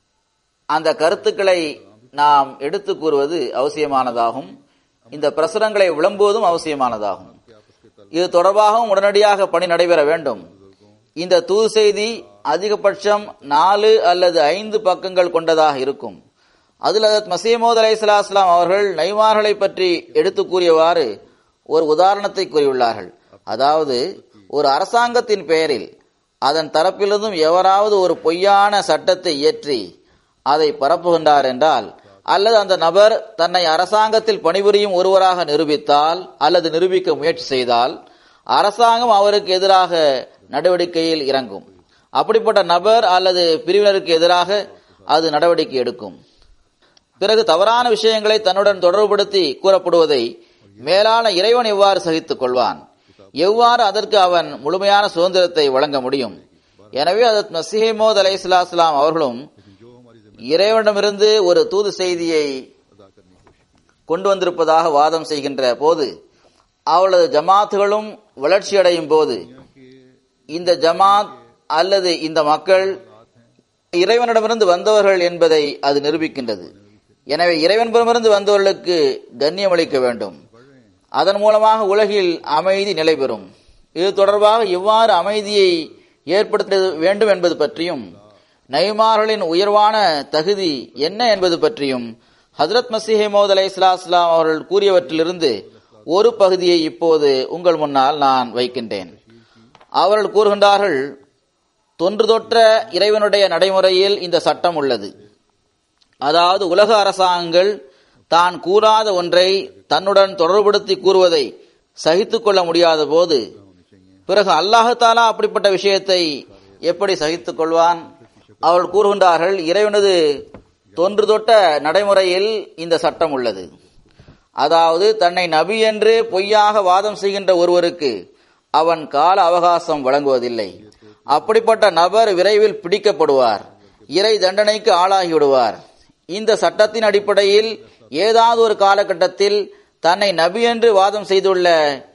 அந்த கருத்துக்களை நாம் எடுத்து கூறுவது அவசியமானதாகும் இந்த பிரசுரங்களை விளம்புவதும் அவசியமானதாகும் இது தொடர்பாகவும் உடனடியாக பணி நடைபெற வேண்டும் இந்த தூது செய்தி அதிகபட்சம் நாலு அல்லது ஐந்து பக்கங்கள் கொண்டதாக இருக்கும் அதில் அதத் மசீமோத் அலை இஸ்லாம் அவர்கள் நைமார்களை பற்றி எடுத்து கூறியவாறு ஒரு உதாரணத்தை கூறியுள்ளார்கள் அதாவது ஒரு அரசாங்கத்தின் பெயரில் அதன் தரப்பிலிருந்தும் எவராவது ஒரு பொய்யான சட்டத்தை இயற்றி அதை பரப்புகின்றார் என்றால் அல்லது அந்த நபர் தன்னை அரசாங்கத்தில் பணிபுரியும் ஒருவராக நிரூபித்தால் அல்லது நிரூபிக்க முயற்சி செய்தால் அரசாங்கம் அவருக்கு எதிராக நடவடிக்கையில் இறங்கும் அப்படிப்பட்ட நபர் அல்லது பிரிவினருக்கு எதிராக அது நடவடிக்கை எடுக்கும் பிறகு தவறான விஷயங்களை தன்னுடன் தொடர்புபடுத்தி கூறப்படுவதை மேலான இறைவன் எவ்வாறு சகித்துக் கொள்வான் எவ்வாறு அதற்கு அவன் முழுமையான சுதந்திரத்தை வழங்க முடியும் எனவே அதத் மசிஹமோத் அலை இஸ்லாம் அவர்களும் இறைவனிடமிருந்து ஒரு தூது செய்தியை கொண்டு வந்திருப்பதாக வாதம் செய்கின்ற போது அவளது ஜமாத்துகளும் வளர்ச்சியடையும் போது இந்த ஜமாத் அல்லது இந்த மக்கள் இறைவனிடமிருந்து வந்தவர்கள் என்பதை அது நிரூபிக்கின்றது எனவே இறைவனிடமிருந்து வந்தவர்களுக்கு கண்ணியம் அளிக்க வேண்டும் அதன் மூலமாக உலகில் அமைதி நிலை பெறும் இது தொடர்பாக எவ்வாறு அமைதியை ஏற்படுத்த வேண்டும் என்பது பற்றியும் நைமார்களின் உயர்வான தகுதி என்ன என்பது பற்றியும் ஹசரத் மசிஹே மோத் அலை இஸ்லாம் அவர்கள் கூறியவற்றிலிருந்து ஒரு பகுதியை இப்போது உங்கள் முன்னால் நான் வைக்கின்றேன் அவர்கள் கூறுகின்றார்கள் தொன்று தொற்ற இறைவனுடைய நடைமுறையில் இந்த சட்டம் உள்ளது அதாவது உலக அரசாங்கங்கள் தான் கூறாத ஒன்றை தன்னுடன் தொடர்புபடுத்தி கூறுவதை சகித்துக் கொள்ள முடியாத போது பிறகு அல்லாஹாலா அப்படிப்பட்ட விஷயத்தை எப்படி சகித்துக் கொள்வான் அவர்கள் கூறுகின்றார்கள் இறைவனது தொன்று தொட்ட நடைமுறையில் இந்த சட்டம் உள்ளது அதாவது தன்னை நபி என்று பொய்யாக வாதம் செய்கின்ற ஒருவருக்கு அவன் கால அவகாசம் வழங்குவதில்லை அப்படிப்பட்ட நபர் விரைவில் பிடிக்கப்படுவார் இறை தண்டனைக்கு ஆளாகிவிடுவார் இந்த சட்டத்தின் அடிப்படையில் ஏதாவது ஒரு காலகட்டத்தில் தன்னை நபி என்று வாதம் செய்துள்ள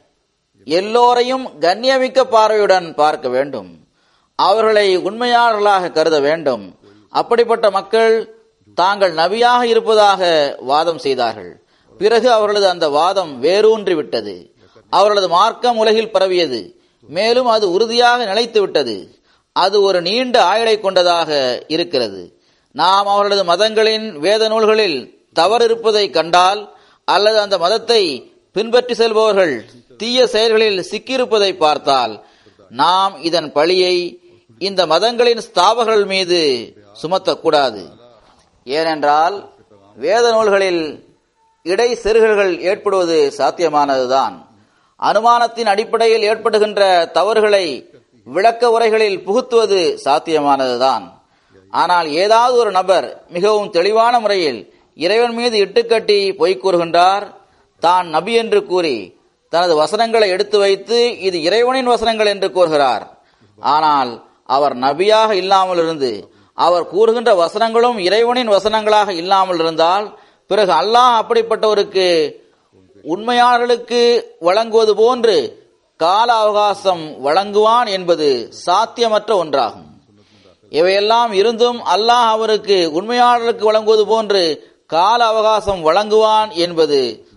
எல்லோரையும் கண்ணியமிக்க பார்வையுடன் பார்க்க வேண்டும் அவர்களை உண்மையாளர்களாக கருத வேண்டும் அப்படிப்பட்ட மக்கள் தாங்கள் நபியாக இருப்பதாக வாதம் செய்தார்கள் பிறகு அவர்களது அந்த வாதம் வேரூன்றி விட்டது அவர்களது மார்க்கம் உலகில் பரவியது மேலும் அது உறுதியாக நிலைத்து விட்டது அது ஒரு நீண்ட ஆயுளை கொண்டதாக இருக்கிறது நாம் அவர்களது மதங்களின் வேத நூல்களில் தவறு இருப்பதை கண்டால் அல்லது அந்த மதத்தை பின்பற்றி செல்பவர்கள் தீய செயல்களில் சிக்கியிருப்பதை பார்த்தால் நாம் இதன் பழியை இந்த மதங்களின் ஸ்தாபகர்கள் மீது சுமத்தக்கூடாது ஏனென்றால் வேத நூல்களில் இடை செருகல்கள் ஏற்படுவது சாத்தியமானதுதான் அனுமானத்தின் அடிப்படையில் ஏற்படுகின்ற தவறுகளை விளக்க உரைகளில் புகுத்துவது சாத்தியமானதுதான் ஆனால் ஏதாவது ஒரு நபர் மிகவும் தெளிவான முறையில் இறைவன் மீது இட்டுக்கட்டி பொய் கூறுகின்றார் தான் நபி என்று கூறி தனது வசனங்களை எடுத்து வைத்து இது இறைவனின் வசனங்கள் என்று கூறுகிறார் ஆனால் அவர் நபியாக இல்லாமல் இருந்து அவர் கூறுகின்ற வசனங்களும் இறைவனின் வசனங்களாக இல்லாமல் இருந்தால் பிறகு அல்லாஹ் அப்படிப்பட்டவருக்கு உண்மையாளர்களுக்கு வழங்குவது போன்று கால அவகாசம் வழங்குவான் என்பது சாத்தியமற்ற ஒன்றாகும் இவையெல்லாம் இருந்தும் அல்லாஹ் அவருக்கு உண்மையாளர்களுக்கு வழங்குவது போன்று கால அவகாசம் வழங்குவான் என்பது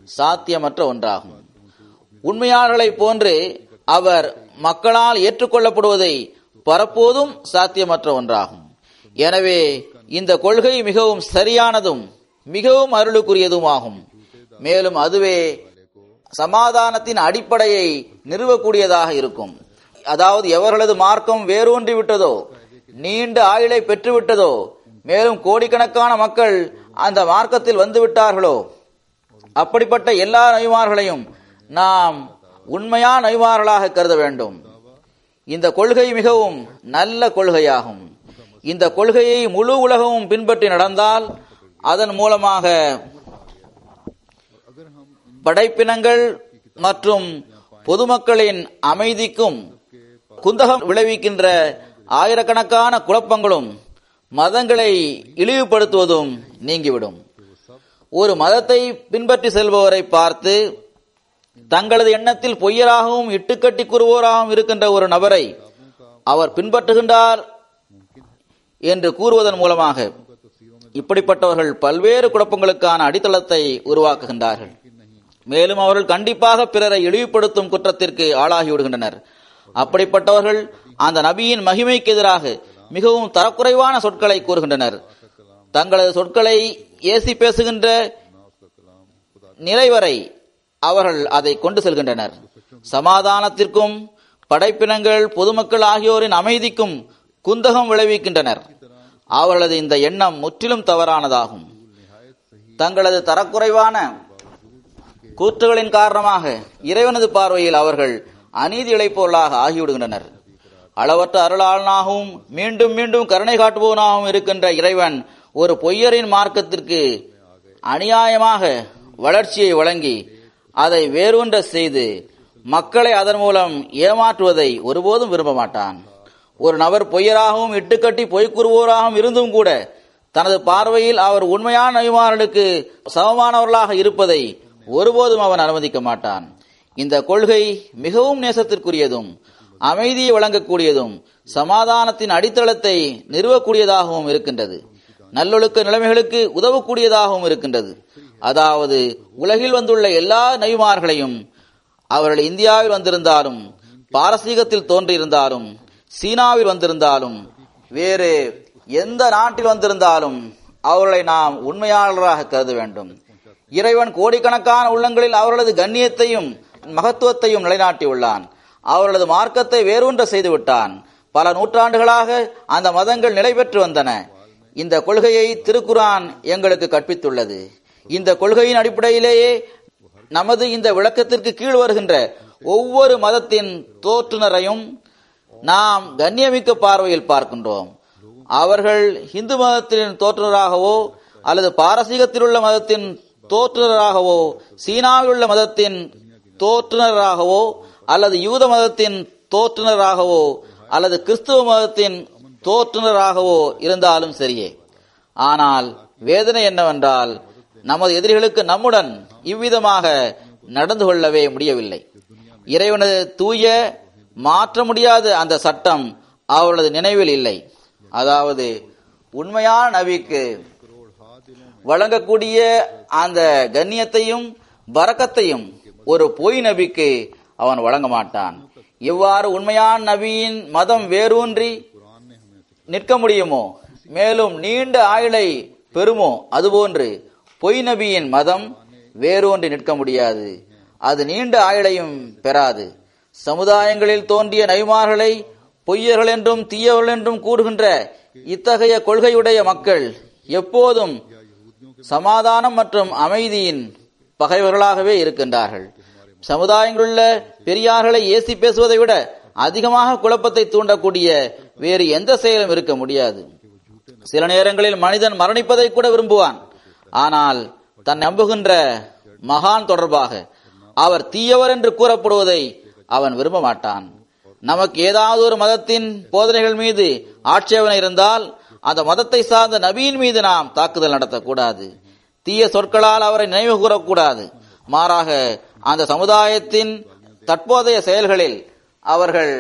சாத்தியமற்ற ஒன்றாகும் உண்மையாளர்களைப் போன்று அவர் மக்களால் ஏற்றுக்கொள்ளப்படுவதை பரப்போதும் சாத்தியமற்ற ஒன்றாகும் எனவே இந்த கொள்கை மிகவும் சரியானதும் மிகவும் அருளுக்குரியதுமாகும் மேலும் அதுவே சமாதானத்தின் அடிப்படையை நிறுவக்கூடியதாக இருக்கும் அதாவது எவர்களது மார்க்கம் வேரூன்றி விட்டதோ நீண்ட ஆயுளை பெற்றுவிட்டதோ மேலும் கோடிக்கணக்கான மக்கள் அந்த மார்க்கத்தில் வந்து விட்டார்களோ அப்படிப்பட்ட எல்லா நபிமார்களையும் நாம் உண்மையான நபிமார்களாக கருத வேண்டும் இந்த கொள்கை மிகவும் நல்ல கொள்கையாகும் இந்த கொள்கையை முழு உலகமும் பின்பற்றி நடந்தால் அதன் மூலமாக படைப்பினங்கள் மற்றும் பொதுமக்களின் அமைதிக்கும் குந்தகம் விளைவிக்கின்ற ஆயிரக்கணக்கான குழப்பங்களும் மதங்களை இழிவுபடுத்துவதும் நீங்கிவிடும் ஒரு மதத்தை பின்பற்றி செல்பவரை பார்த்து தங்களது எண்ணத்தில் பொய்யராகவும் இட்டுக்கட்டி கூறுவோராகவும் இருக்கின்ற ஒரு நபரை அவர் பின்பற்றுகின்றார் என்று கூறுவதன் மூலமாக இப்படிப்பட்டவர்கள் பல்வேறு குழப்பங்களுக்கான அடித்தளத்தை உருவாக்குகின்றார்கள் மேலும் அவர்கள் கண்டிப்பாக பிறரை இழிவுபடுத்தும் குற்றத்திற்கு ஆளாகிவிடுகின்றனர் அப்படிப்பட்டவர்கள் அந்த நபியின் மகிமைக்கு எதிராக மிகவும் தரக்குறைவான சொற்களை கூறுகின்றனர் தங்களது சொற்களை ஏசி பேசுகின்ற நிலை வரை அவர்கள் அதை கொண்டு செல்கின்றனர் சமாதானத்திற்கும் படைப்பினங்கள் பொதுமக்கள் ஆகியோரின் அமைதிக்கும் குந்தகம் விளைவிக்கின்றனர் அவர்களது இந்த எண்ணம் முற்றிலும் தவறானதாகும் தங்களது தரக்குறைவான கூற்றுகளின் காரணமாக இறைவனது பார்வையில் அவர்கள் அநீதி இழைப்பவர்களாக ஆகிவிடுகின்றனர் அளவற்ற அருளாளனாகவும் மீண்டும் மீண்டும் கருணை காட்டுபவனாகவும் இருக்கின்ற இறைவன் ஒரு பொய்யரின் மார்க்கத்திற்கு அநியாயமாக வளர்ச்சியை வழங்கி அதை வேரூன்ற செய்து மக்களை அதன் மூலம் ஏமாற்றுவதை ஒருபோதும் விரும்ப மாட்டான் ஒரு நபர் பொய்யராகவும் இட்டுக்கட்டி பொய் கூறுவோராகவும் இருந்தும் கூட தனது பார்வையில் அவர் உண்மையான நபிமார்களுக்கு சமமானவர்களாக இருப்பதை ஒருபோதும் அவன் அனுமதிக்க மாட்டான் இந்த கொள்கை மிகவும் நேசத்திற்குரியதும் அமைதியை வழங்கக்கூடியதும் சமாதானத்தின் அடித்தளத்தை நிறுவக்கூடியதாகவும் இருக்கின்றது நல்லொழுக்க நிலைமைகளுக்கு உதவக்கூடியதாகவும் இருக்கின்றது அதாவது உலகில் வந்துள்ள எல்லா நபிமார்களையும் அவர்கள் இந்தியாவில் வந்திருந்தாலும் பாரசீகத்தில் தோன்றியிருந்தாலும் சீனாவில் வந்திருந்தாலும் வேறு எந்த நாட்டில் வந்திருந்தாலும் அவர்களை நாம் உண்மையாளராக கருத வேண்டும் இறைவன் கோடிக்கணக்கான உள்ளங்களில் அவர்களது கண்ணியத்தையும் மகத்துவத்தையும் நிலைநாட்டியுள்ளான் அவர்களது மார்க்கத்தை வேரூன்ற செய்து விட்டான் பல நூற்றாண்டுகளாக அந்த மதங்கள் நிலை பெற்று வந்தன இந்த கொள்கையை திருக்குரான் எங்களுக்கு கற்பித்துள்ளது இந்த கொள்கையின் அடிப்படையிலேயே நமது இந்த விளக்கத்திற்கு கீழ் வருகின்ற ஒவ்வொரு மதத்தின் தோற்றுனரையும் நாம் கண்ணியமிக்க பார்வையில் பார்க்கின்றோம் அவர்கள் இந்து மதத்தின் தோற்றுனராகவோ அல்லது பாரசீகத்தில் உள்ள மதத்தின் தோற்றுனராகவோ சீனாவில் உள்ள மதத்தின் தோற்றுனராகவோ அல்லது யூத மதத்தின் தோற்றுனராகவோ அல்லது கிறிஸ்துவ மதத்தின் தோற்றுனராகவோ இருந்தாலும் சரியே ஆனால் வேதனை என்னவென்றால் நமது எதிரிகளுக்கு நம்முடன் இவ்விதமாக நடந்து கொள்ளவே முடியவில்லை இறைவனது தூய மாற்ற முடியாத அந்த சட்டம் அவர்களது நினைவில் இல்லை அதாவது உண்மையான நபிக்கு வழங்கக்கூடிய அந்த கண்ணியத்தையும் பரக்கத்தையும் ஒரு பொய் நபிக்கு அவன் வழங்க மாட்டான் இவ்வாறு உண்மையான நபியின் மதம் வேரூன்றி நிற்க முடியுமோ மேலும் நீண்ட ஆயுளை பெறுமோ அதுபோன்று பொய் நபியின் மதம் வேரூன்றி நிற்க முடியாது அது நீண்ட ஆயுளையும் பெறாது சமுதாயங்களில் தோன்றிய நபிமார்களை பொய்யர்கள் என்றும் தீயவர்கள் என்றும் கூறுகின்ற இத்தகைய கொள்கையுடைய மக்கள் எப்போதும் சமாதானம் மற்றும் அமைதியின் பகைவர்களாகவே இருக்கின்றார்கள் சமுதாயங்களுள்ள பெரியார்களை ஏசி பேசுவதை விட அதிகமாக குழப்பத்தை தூண்டக்கூடிய வேறு எந்த செயலும் இருக்க முடியாது சில நேரங்களில் மனிதன் மரணிப்பதை கூட விரும்புவான் ஆனால் தன் நம்புகின்ற மகான் தொடர்பாக அவர் தீயவர் என்று கூறப்படுவதை அவன் விரும்ப மாட்டான் நமக்கு ஏதாவது ஒரு மதத்தின் போதனைகள் மீது ஆட்சேபனை இருந்தால் அந்த மதத்தை சார்ந்த நபியின் மீது நாம் தாக்குதல் நடத்தக்கூடாது தீய சொற்களால் அவரை நினைவு கூறக்கூடாது மாறாக அந்த சமுதாயத்தின் தற்போதைய செயல்களில் அவர்கள்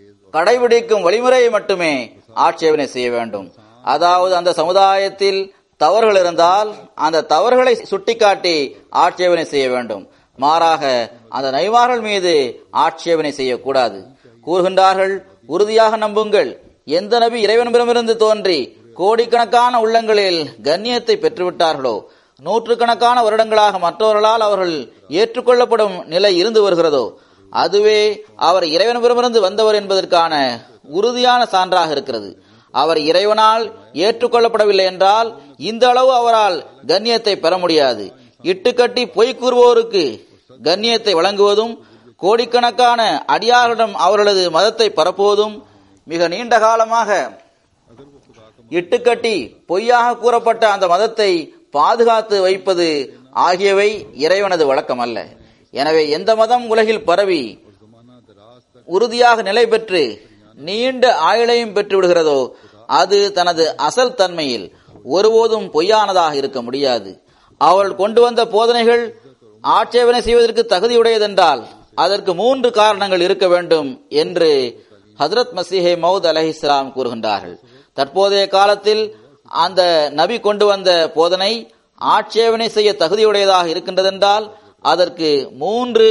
கடைபிடிக்கும் வழிமுறையை மட்டுமே ஆட்சேபனை செய்ய வேண்டும் அதாவது அந்த சமுதாயத்தில் தவறுகள் இருந்தால் அந்த தவறுகளை சுட்டிக்காட்டி ஆட்சேபனை செய்ய வேண்டும் மாறாக அந்த நபிமார்கள் மீது ஆட்சேபனை செய்யக்கூடாது கூறுகின்றார்கள் உறுதியாக நம்புங்கள் எந்த நபி இறைவனிடமிருந்து தோன்றி கோடிக்கணக்கான உள்ளங்களில் கண்ணியத்தை பெற்றுவிட்டார்களோ நூற்றுக்கணக்கான வருடங்களாக மற்றவர்களால் அவர்கள் ஏற்றுக்கொள்ளப்படும் நிலை இருந்து வருகிறதோ அதுவே அவர் இறைவனிடமிருந்து வந்தவர் என்பதற்கான உறுதியான சான்றாக இருக்கிறது அவர் இறைவனால் ஏற்றுக்கொள்ளப்படவில்லை என்றால் இந்த அளவு அவரால் கண்ணியத்தை பெற முடியாது இட்டுக்கட்டி பொய் கூறுவோருக்கு கண்ணியத்தை வழங்குவதும் கோடிக்கணக்கான அடியார்களிடம் அவர்களது மதத்தை பரப்புவதும் மிக நீண்ட காலமாக இட்டுக்கட்டி பொய்யாக கூறப்பட்ட அந்த மதத்தை பாதுகாத்து வைப்பது ஆகியவை இறைவனது வழக்கம் அல்ல எனவே எந்த மதம் உலகில் பரவி உறுதியாக நிலை பெற்று நீண்ட ஆயுளையும் பெற்று விடுகிறதோ அது தனது அசல் தன்மையில் ஒருபோதும் பொய்யானதாக இருக்க முடியாது அவள் கொண்டு வந்த போதனைகள் ஆட்சேபனை செய்வதற்கு தகுதியுடையதென்றால் அதற்கு மூன்று காரணங்கள் இருக்க வேண்டும் என்று ஹசரத் மசீஹே மவுத் அலஹிஸ்லாம் கூறுகின்றார்கள் தற்போதைய காலத்தில் அந்த நபி கொண்டு வந்த போதனை ஆட்சேபனை செய்ய தகுதியுடையதாக இருக்கின்றதென்றால் அதற்கு மூன்று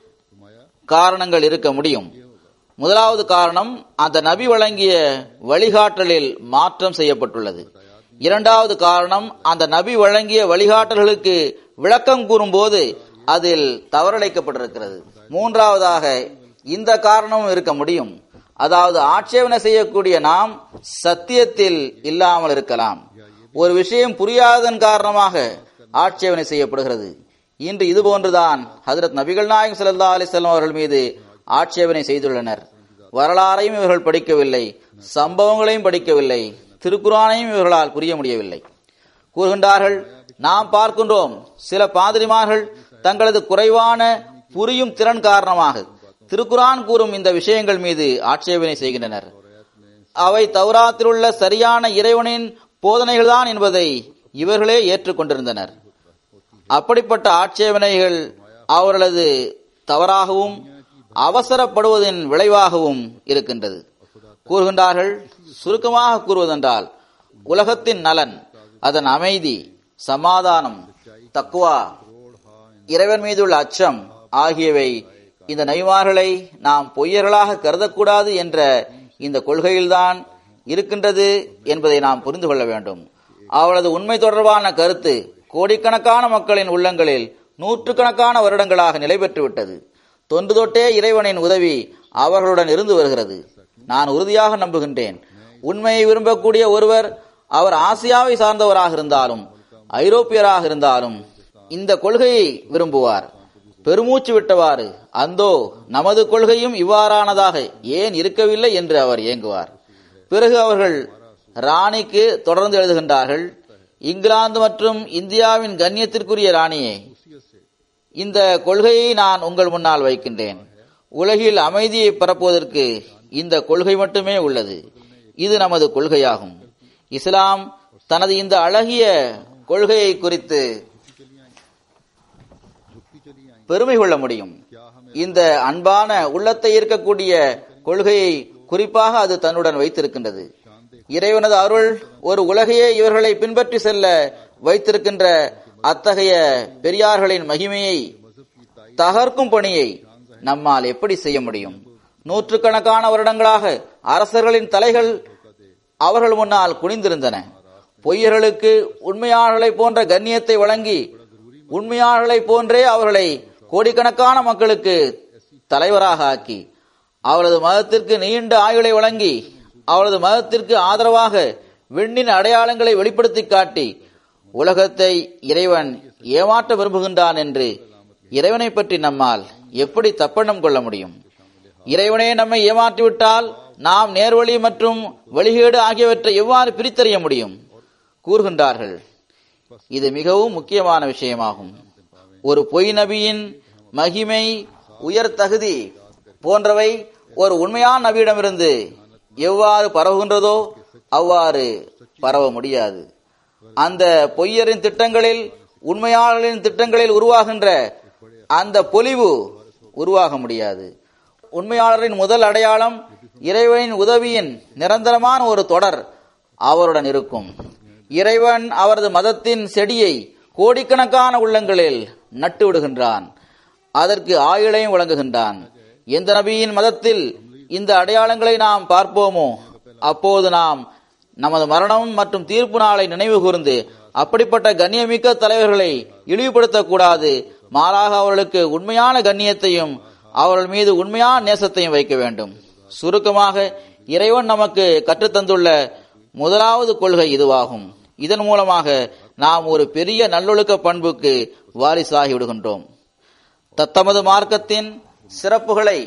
காரணங்கள் இருக்க முடியும் முதலாவது காரணம் அந்த நபி வழங்கிய வழிகாட்டலில் மாற்றம் செய்யப்பட்டுள்ளது இரண்டாவது காரணம் அந்த நபி வழங்கிய வழிகாட்டல்களுக்கு விளக்கம் கூறும்போது அதில் தவறளிக்கப்பட்டிருக்கிறது மூன்றாவதாக இந்த காரணமும் இருக்க முடியும் அதாவது ஆட்சேபனை செய்யக்கூடிய நாம் சத்தியத்தில் இல்லாமல் இருக்கலாம் ஒரு விஷயம் புரியாததன் காரணமாக ஆட்சேபனை செய்யப்படுகிறது இன்று இது போன்றுதான் ஹதரத் நபிகள் நாயகம் ஸல்லல்லாஹு அலைஹி வஸல்லம் அவர்கள் மீது ஆட்சேபனை செய்துள்ளனர் வரலாறையும் இவர்கள் படிக்கவில்லை சம்பவங்களையும் படிக்கவில்லை திருக்குறானையும் இவர்களால் புரிய முடியவில்லை கூறுகின்றார்கள் நாம் பார்க்கின்றோம் சில பாதிரிமார்கள் தங்களது குறைவான புரியும் திறன் காரணமாக திருக்குரான் கூறும் இந்த விஷயங்கள் மீது ஆட்சேபனை செய்கின்றனர் அவை தௌராத்தில் உள்ள சரியான இறைவனின் போதனைகள்தான் என்பதை இவர்களே ஏற்றுக்கொண்டிருந்தனர் அப்படிப்பட்ட ஆட்சேபனைகள் அவர்களது தவறாகவும் அவசரப்படுவதன் விளைவாகவும் இருக்கின்றது கூறுகின்றார்கள் சுருக்கமாக கூறுவதென்றால் உலகத்தின் நலன் அதன் அமைதி சமாதானம் தக்குவா இறைவன் மீதுள்ள அச்சம் ஆகியவை இந்த நைமார்களை நாம் பொய்யர்களாக கருதக்கூடாது என்ற இந்த கொள்கையில்தான் இருக்கின்றது என்பதை நாம் புரிந்து கொள்ள வேண்டும் அவளது உண்மை தொடர்பான கருத்து கோடிக்கணக்கான மக்களின் உள்ளங்களில் நூற்றுக்கணக்கான வருடங்களாக நிலை பெற்றுவிட்டது தொன்று தொட்டே இறைவனின் உதவி அவர்களுடன் இருந்து வருகிறது நான் உறுதியாக நம்புகின்றேன் உண்மையை விரும்பக்கூடிய ஒருவர் அவர் ஆசியாவை சார்ந்தவராக இருந்தாலும் ஐரோப்பியராக இருந்தாலும் இந்த கொள்கையை விரும்புவார் பெருமூச்சு விட்டவாறு அந்தோ நமது கொள்கையும் இவ்வாறானதாக ஏன் இருக்கவில்லை என்று அவர் ஏங்குவார் பிறகு அவர்கள் ராணிக்கு தொடர்ந்து எழுதுகின்றார்கள் இங்கிலாந்து மற்றும் இந்தியாவின் கண்ணியத்திற்குரிய ராணியே இந்த கொள்கையை நான் உங்கள் முன்னால் வைக்கின்றேன் உலகில் அமைதியை பரப்புவதற்கு இந்த கொள்கை மட்டுமே உள்ளது இது நமது கொள்கையாகும் இஸ்லாம் தனது இந்த அழகிய கொள்கையை குறித்து பெருமை கொள்ள முடியும் இந்த அன்பான உள்ளத்தை ஈர்க்கக்கூடிய கொள்கையை குறிப்பாக அது தன்னுடன் வைத்திருக்கின்றது இறைவனது அருள் ஒரு உலகையே இவர்களை பின்பற்றி செல்ல வைத்திருக்கின்ற அத்தகைய பெரியார்களின் மகிமையை தகர்க்கும் பணியை நம்மால் எப்படி செய்ய முடியும் நூற்றுக்கணக்கான வருடங்களாக அரசர்களின் தலைகள் அவர்கள் முன்னால் குனிந்திருந்தன பொய்யர்களுக்கு உண்மையாளர்களை போன்ற கண்ணியத்தை வழங்கி உண்மையாளர்களை போன்றே அவர்களை கோடிக்கணக்கான மக்களுக்கு தலைவராக ஆக்கி அவரது மதத்திற்கு நீண்ட ஆயுளை வழங்கி அவரது மதத்திற்கு ஆதரவாக விண்ணின் அடையாளங்களை வெளிப்படுத்தி காட்டி உலகத்தை இறைவன் ஏமாற்ற விரும்புகின்றான் என்று இறைவனை பற்றி நம்மால் எப்படி தப்பெண்ணம் கொள்ள முடியும் இறைவனே நம்மை ஏமாற்றிவிட்டால் நாம் நேர்வழி மற்றும் வழிகேடு ஆகியவற்றை எவ்வாறு பிரித்தறிய முடியும் கூறுகின்றார்கள் இது மிகவும் முக்கியமான விஷயமாகும் ஒரு பொய் நபியின் மகிமை உயர் தகுதி போன்றவை ஒரு உண்மையான நபியிடமிருந்து எவ்வாறு பரவுகின்றதோ அவ்வாறு பரவ முடியாது அந்த பொய்யரின் திட்டங்களில் உண்மையாளர்களின் திட்டங்களில் உருவாகின்ற அந்த பொலிவு உருவாக முடியாது உண்மையாளரின் முதல் அடையாளம் இறைவனின் உதவியின் நிரந்தரமான ஒரு தொடர் அவருடன் இருக்கும் இறைவன் அவரது மதத்தின் செடியை கோடிக்கணக்கான உள்ளங்களில் நட்டு விடுகின்றான் அதற்கு ஆயுளையும் வழங்குகின்றான் எந்த நபியின் மதத்தில் இந்த அடையாளங்களை நாம் பார்ப்போமோ அப்போது நாம் நமது மரணம் மற்றும் தீர்ப்பு நாளை நினைவு கூர்ந்து அப்படிப்பட்ட கண்ணியமிக்க தலைவர்களை இழிவுபடுத்தக்கூடாது மாறாக அவர்களுக்கு உண்மையான கண்ணியத்தையும் அவர்கள் மீது உண்மையான நேசத்தையும் வைக்க வேண்டும் சுருக்கமாக இறைவன் நமக்கு கற்றுத்தந்துள்ள முதலாவது கொள்கை இதுவாகும் இதன் மூலமாக நாம் ஒரு பெரிய நல்லொழுக்க பண்புக்கு வாரிசாகி விடுகின்றோம் தத்தமது மார்க்கத்தின் சிறப்புகளை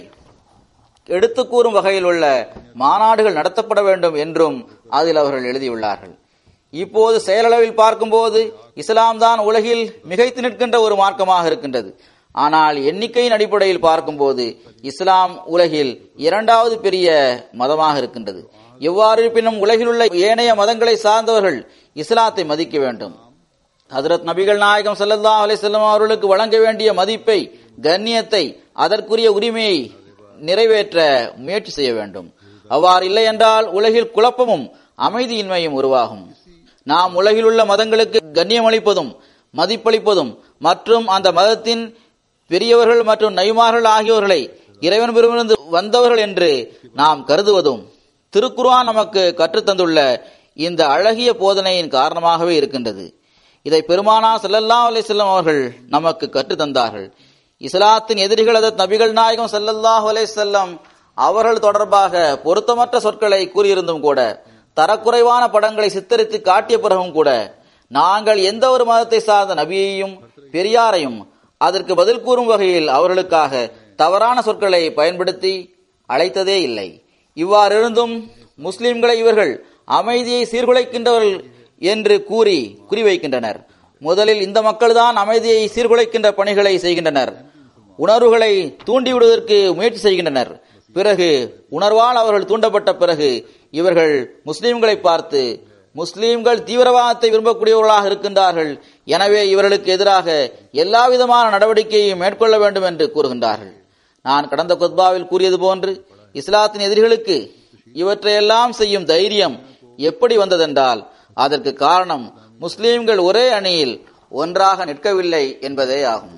எடுத்து கூறும் வகையில் உள்ள மாநாடுகள் நடத்தப்பட வேண்டும் என்றும் அதில் அவர்கள் எழுதியுள்ளார்கள் இப்போது செயலளவில் பார்க்கும்போது இஸ்லாம் தான் உலகில் மிகைத்து நிற்கின்ற ஒரு மார்க்கமாக இருக்கின்றது ஆனால் எண்ணிக்கையின் அடிப்படையில் பார்க்கும்போது இஸ்லாம் உலகில் இரண்டாவது பெரிய மதமாக இருக்கின்றது எவ்வாறு இருப்பினும் உலகில் உள்ள ஏனைய மதங்களை சார்ந்தவர்கள் இஸ்லாத்தை மதிக்க வேண்டும் ஹதரத் நபிகள் நாயகம் ஸல்லல்லாஹு அலைஹி வஸல்லம் அவர்களுக்கு வழங்க வேண்டிய மதிப்பை கண்ணியத்தை அதற்குரிய உரிமையை நிறைவேற்ற முயற்சி செய்ய வேண்டும் அவ்வாறு இல்லை என்றால் உலகில் குழப்பமும் அமைதியின்மையும் உருவாகும் நாம் உலகில் உள்ள மதங்களுக்கு கண்ணியம் அளிப்பதும் மதிப்பளிப்பதும் மற்றும் அந்த மதத்தின் பெரியவர்கள் மற்றும் நைமார்கள் ஆகியோர்களை இறைவன் பெருமிருந்து வந்தவர்கள் என்று நாம் கருதுவதும் திருக்குர்ஆன் நமக்கு கற்றுத்தந்துள்ள இந்த அழகிய போதனையின் காரணமாகவே இருக்கின்றது இதை பெருமானா ஸல்லல்லாஹு அலைஹி வஸல்லம் அவர்கள் நமக்கு கற்றுத்தந்தார்கள் இஸ்லாத்தின் எதிரிகள் அதத் நபிகள் நாயகம் ஸல்லல்லாஹு அலைஹி வஸல்லம் அவர்கள் தொடர்பாக பொருத்தமற்ற சொற்களை கூறியிருந்தும் கூட தரக்குறைவான படங்களை சித்தரித்து காட்டிய பிறகும் கூட நாங்கள் எந்த ஒரு மதத்தை சார்ந்த நபியையும் பெரியாரையும் அதற்கு பதில் கூறும் வகையில் அவர்களுக்காக தவறான சொற்களை பயன்படுத்தி அழைத்ததே இல்லை இவ்வாறிருந்தும் முஸ்லிம்களை இவர்கள் அமைதியை சீர்குலைக்கின்றவர்கள் என்று கூறி குறிவைக்கின்றனர் முதலில் இந்த மக்கள்தான் அமைதியை சீர்குலைக்கின்ற பணிகளை செய்கின்றனர் உணர்வுகளை தூண்டிவிடுவதற்கு முயற்சி செய்கின்றனர் பிறகு உணர்வால் அவர்கள் தூண்டப்பட்ட பிறகு இவர்கள் முஸ்லிம்களை பார்த்து முஸ்லிம்கள் தீவிரவாதத்தை விரும்பக்கூடியவர்களாக இருக்கின்றார்கள் எனவே இவர்களுக்கு எதிராக எல்லா விதமான நடவடிக்கையையும் மேற்கொள்ள வேண்டும் என்று கூறுகின்றார்கள் நான் கடந்த குத்பாவில் கூறியது போன்று இஸ்லாத்தின் எதிரிகளுக்கு இவற்றையெல்லாம் செய்யும் தைரியம் எப்படி வந்ததென்றால் அதற்கு காரணம் முஸ்லிம்கள் ஒரே அணியில் ஒன்றாக நிற்கவில்லை என்பதே ஆகும்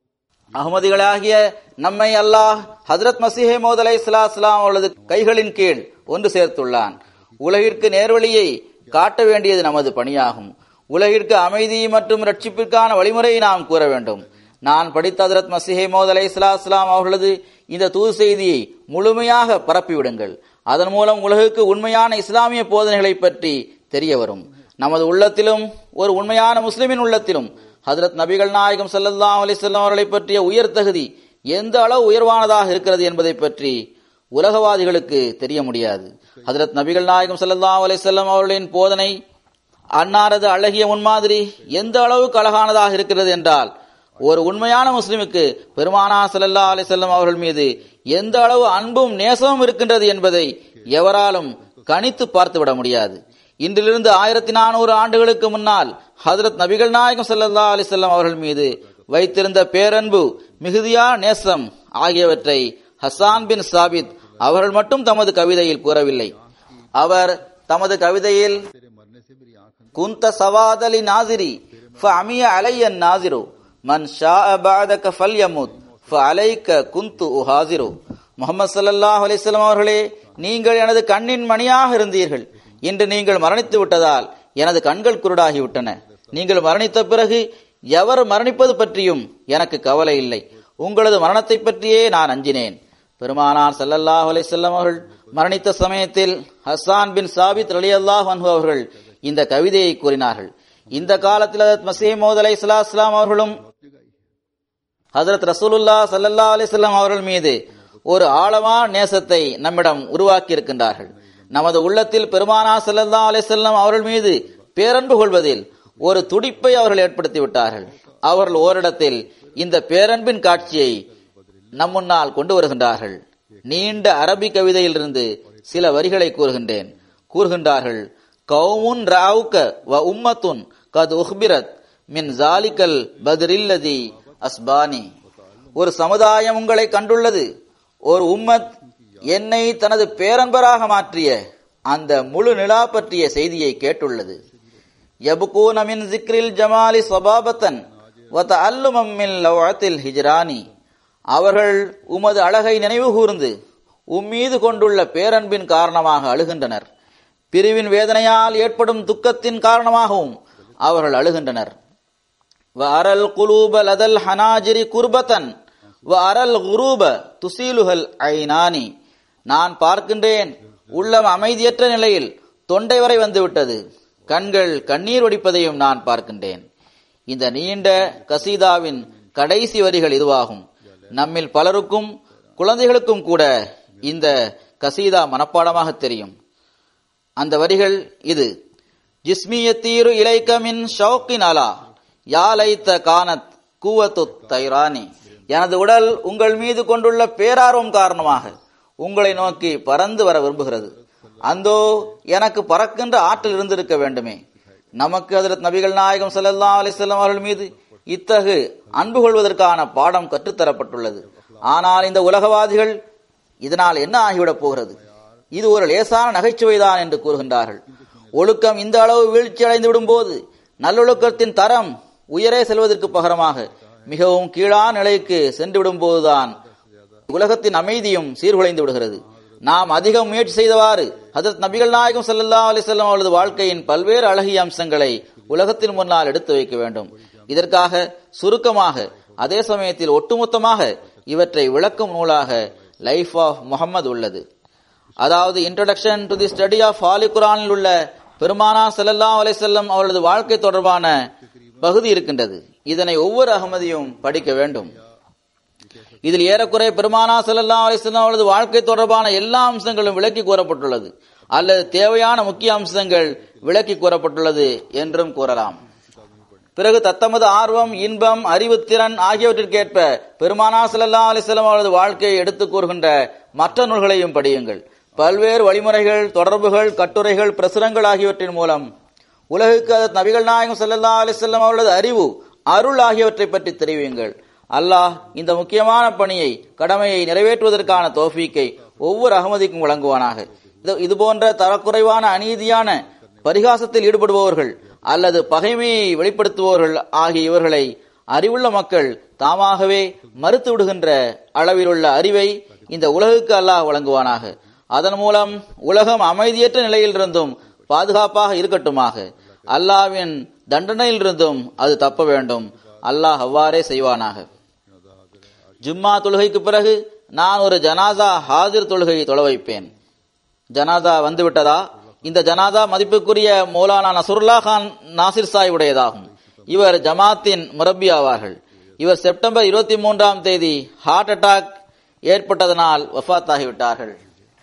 அகமதிகளாகிய நம்மை அல்லாஹ் ஹஜரத் மசீஹே மோத் அலை இஸ்லாம் அவளது கைகளின் கீழ் ஒன்று சேர்த்துள்ளான் உலகிற்கு நேர்வழியை காட்ட வேண்டியது நமது பணியாகும் உலகிற்கு அமைதி மற்றும் ரட்சிப்பிற்கான வழிமுறையை நாம் கூற வேண்டும் நான் படித்த ஹஜரத் மசீஹே மோத் அலை இஸ்லாம் அவர்களது இந்த தூது செய்தியை முழுமையாக பரப்பிவிடுங்கள் அதன் மூலம் உலகுக்கு உண்மையான இஸ்லாமிய போதனைகளை பற்றி தெரிய வரும் நமது உள்ளத்திலும் ஒரு உண்மையான முஸ்லிமின் உள்ளத்திலும் ஹதரத் நபிகள் நாயகம் ஸல்லல்லாஹு அலைஹி வஸல்லம் அவர்களை பற்றிய உயர் தகுதி எந்த அளவு உயர்வானதாக இருக்கிறது என்பதை பற்றி உலகவாதிகளுக்கு தெரிய முடியாது ஹதரத் நபிகள் நாயகம் ஸல்லல்லாஹு அலைஹி வஸல்லம் அவர்களின் போதனை அன்னாரது அழகிய முன்மாதிரி எந்த அளவுக்கு அழகானதாக இருக்கிறது என்றால் ஒரு உண்மையான முஸ்லிமுக்கு பெருமானா ஸல்லல்லாஹு அலைஹி வஸல்லம் அவர்கள் மீது எந்த அளவு அன்பும் நேசமும் இருக்கின்றது என்பதை எவராலும் கணித்து பார்த்துவிட முடியாது இன்றிலிருந்து ஆயிரத்தி நானூறு ஆண்டுகளுக்கு முன்னால் ஹதரத் நபிகள் நாயகம் ஸல்லல்லாஹு அலைஹி வஸல்லம் அவர்கள் மீது வைத்திருந்த பேரன்பு மிகுதியான நேசம் ஆகியவற்றை ஹசான் பின் சாபித் அவர்கள் மட்டும் தமது கவிதையில் கூறவில்லை அவர் தமது கவிதையில் குந்த சவாதலி நாசிரி ஃபஅமிய அலையன் நாசிரு மன் ஷா பாதக ஃபல்யமுத் ஃபஅலைக்க குந்து உஹாசிரு முகமது ஸல்லல்லாஹு அலைஹி வஸல்லம் அவர்களே நீங்கள் எனது கண்ணின் மணியாக இருந்தீர்கள் இன்று நீங்கள் மரணித்து விட்டதால் எனது கண்கள் குருடாகிவிட்டன நீங்கள் மரணித்த பிறகு எவர் மரணிப்பது பற்றியும் எனக்கு கவலை இல்லை உங்களது மரணத்தை பற்றியே நான் அஞ்சினேன் பெருமானார் ஸல்லல்லாஹு அலைஹி வஸல்லம் அவர்கள் மரணித்த சமயத்தில் ஹஸ்ஸான் பின் சாபித் ரலியல்லாஹு அன்ஹு அவர்கள் இந்த கவிதையை கூறினார்கள் இந்த காலத்தில் ஹஜரத் மசீஹ் மௌத் அலைஹிஸ்ஸலாம் அவர்களும் ஹஜரத் ரசூலுல்லா ஸல்லல்லாஹு அலைஹி வஸல்லம் அவர்கள் மீது ஒரு ஆழமான நேசத்தை நம்மிடம் உருவாக்கி இருக்கின்றார்கள் நமது உள்ளத்தில் பெருமானா ஸல்லல்லாஹு அலைஹி வஸல்லம் அவர்கள் மீது பேரன்பு கொள்வதில் ஒரு துடிப்பை அவர்கள் ஏற்படுத்தி விட்டார்கள் அவர்கள் ஓரிடத்தில் இந்த பேரன்பின் காட்சியை நம் முன்னால் கொண்டு வருகின்றார்கள் நீண்ட அரபி கவிதையிலிருந்து சில வரிகளை கூறுகின்றேன் கூறுகின்றார்கள் கவுமுன் ராவுக்க வ உம்மத்துன் கத் உஹ்பிரத் மின் ஜாலிகல் பத்ரில்லதி அஸ்பானி ஒரு சமுதாயம் உங்களை கண்டுள்ளது ஒரு உம்மத் என்னை தனது பேரன்பராக மாற்றிய அந்த முழு நிலா பற்றிய செய்தியை கேட்டுள்ளது யபுகூன மின் ஜிக்ரில் ஜமாலி சபாபத்தன் வத அல்லுமம்மில் லவாத்தில் ஹிஜ்ரானி அவர்கள் உமது அழகை நினைவு கூர்ந்து உம்மீது கொண்டுள்ள பேரன்பின் காரணமாக அழுகின்றனர் பிரிவின் வேதனையால் ஏற்படும் துக்கத்தின் காரணமாகவும் அவர்கள் அழுகின்றனர் வ அரல் குலூப லதல் ஹனாஜிரி குர்பத்தன் வ அரல் குரூப துசீலுஹல் ஐனானி நான் பார்க்கின்றேன் உள்ளம் அமைதியற்ற நிலையில் தொண்டை வரை வந்துவிட்டது கண்கள் கண்ணீர் வடிப்பதையும் நான் பார்க்கின்றேன் இந்த நீண்ட கசீதாவின் கடைசி வரிகள் இதுவாகும் நம்மில் பலருக்கும் குழந்தைகளுக்கும் கூட இந்த கசீதா மனப்பாடமாக தெரியும் அந்த வரிகள் இது ஜிஸ்மியத்தீரு இலைக்க மின் ஷவுக்கின் அலா யாலைத்த கானத் கூவத்து தைரானி எனது உடல் உங்கள் மீது கொண்டுள்ள பேரார்வம் காரணமாக உங்களை நோக்கி பறந்து வர விரும்புகிறது அந்தோ எனக்கு பறக்கின்ற ஆற்றல் இருந்திருக்க வேண்டுமே நமக்கு ஹஜரத் நபிகள் நாயகம் ஸல்லல்லாஹு அலைஹி வஸல்லம் அவர்கள் மீது இத்தகு அன்பு கொள்வதற்கான பாடம் கற்றுத்தரப்பட்டுள்ளது ஆனால் இந்த உலகவாதிகள் இதனால் என்ன ஆகிவிடப் போகிறது இது ஒரு லேசான நகைச்சுவைதான் என்று கூறுகின்றார்கள் ஒழுக்கம் இந்த அளவு வீழ்ச்சி அடைந்து விடும்போது நல்லொழுக்கத்தின் தரம் உயரே செல்வதற்கு பகரமாக மிகவும் கீழான நிலைக்கு சென்று விடும்போதுதான் உலகத்தின் அமைதியும் சீர்குலைந்து விடுகிறது நாம் அதிகம் முயற்சி செய்தவாறு ஹதரத் நபிகள் நாயகம் ஸல்லல்லாஹு அலைஹி வஸல்லம் அவரது வாழ்க்கையின் பல்வேறு அழகிய அம்சங்களை உலகத்தின் முன்னால் எடுத்து வைக்க வேண்டும் இதற்காக சுருக்கமாக அதே சமயத்தில் ஒட்டுமொத்தமாக இவற்றை விளக்கும் நூலாக லைஃப் ஆஃப் முகமது உள்ளது அதாவது introduction to the study of holy குரானில் உள்ள பெருமானா ஸல்லல்லாஹு அலைஹி வஸல்லம் அவரது வாழ்க்கை தொடர்பான பகுதி இருக்கின்றது இதனை ஒவ்வொரு அகமதியும் படிக்க வேண்டும் இதில் ஏறக்குறைய பெருமானா ஸல்லல்லாஹு அலைஹி வஸல்லம் அவரது வாழ்க்கை தொடர்பான எல்லா அம்சங்களும் விளக்கி கூறப்பட்டுள்ளது அல்லது தேவையான முக்கிய அம்சங்கள் விளக்கி கூறப்பட்டுள்ளது என்றும் கூறலாம் பிறகு தத்தமது ஆர்வம் இன்பம் அறிவுத்திறன் ஆகியவற்றிற்கேற்ப பெருமானா ஸல்லல்லாஹு அலைஹி வஸல்லம் அவரது வாழ்க்கையை எடுத்துக் கூறுகின்ற மற்ற நூல்களையும் படியுங்கள் பல்வேறு வழிமுறைகள் தொடர்புகள் கட்டுரைகள் பிரசுரங்கள் ஆகியவற்றின் மூலம் உலகுக்கு அது நபிகள் நாயகம் ஸல்லல்லாஹு அலைஹி வஸல்லம் அவர்களது அறிவு அருள் ஆகியவற்றை பற்றி தெரிவியுங்கள் அல்லாஹ் இந்த முக்கியமான பணியை கடமையை நிறைவேற்றுவதற்கான தோஃபீக்கை ஒவ்வொரு அகமதிக்கும் வழங்குவானாக இது இது போன்ற தரக்குறைவான அநீதியான பரிகாசத்தில் ஈடுபடுபவர்கள் அல்லது பகைமையை வெளிப்படுத்துபவர்கள் ஆகிய இவர்களை அறிவுள்ள மக்கள் தாமாகவே மறுத்து விடுகின்ற அளவிலுள்ள அறிவை இந்த உலகுக்கு அல்லாஹ் வழங்குவானாக அதன் மூலம் உலகம் அமைதியற்ற நிலையிலிருந்தும் பாதுகாப்பாக இருக்கட்டுமாக அல்லாவின் தண்டனையிலிருந்தும் அது தப்ப வேண்டும் அல்லாஹ் அவ்வாறே செய்வானாக ஜும்மா தொழுகைக்கு பிறகு நான் ஒரு ஜனாதா ஹாஜிர் தொழுகையை தொழ வைப்பேன் ஜனாதா வந்துவிட்டதா இந்த ஜனாதா மதிப்புக்குரிய மௌலானா நசுருல்லா கான் நாசிர் சாய் உடையதாகும் இவர் ஜமாத்தின் முரப்பி ஆவார்கள் இவர் செப்டம்பர் இருபத்தி மூன்றாம் தேதி ஹார்ட் அட்டாக் ஏற்பட்டதனால் வஃத் ஆகிவிட்டார்கள்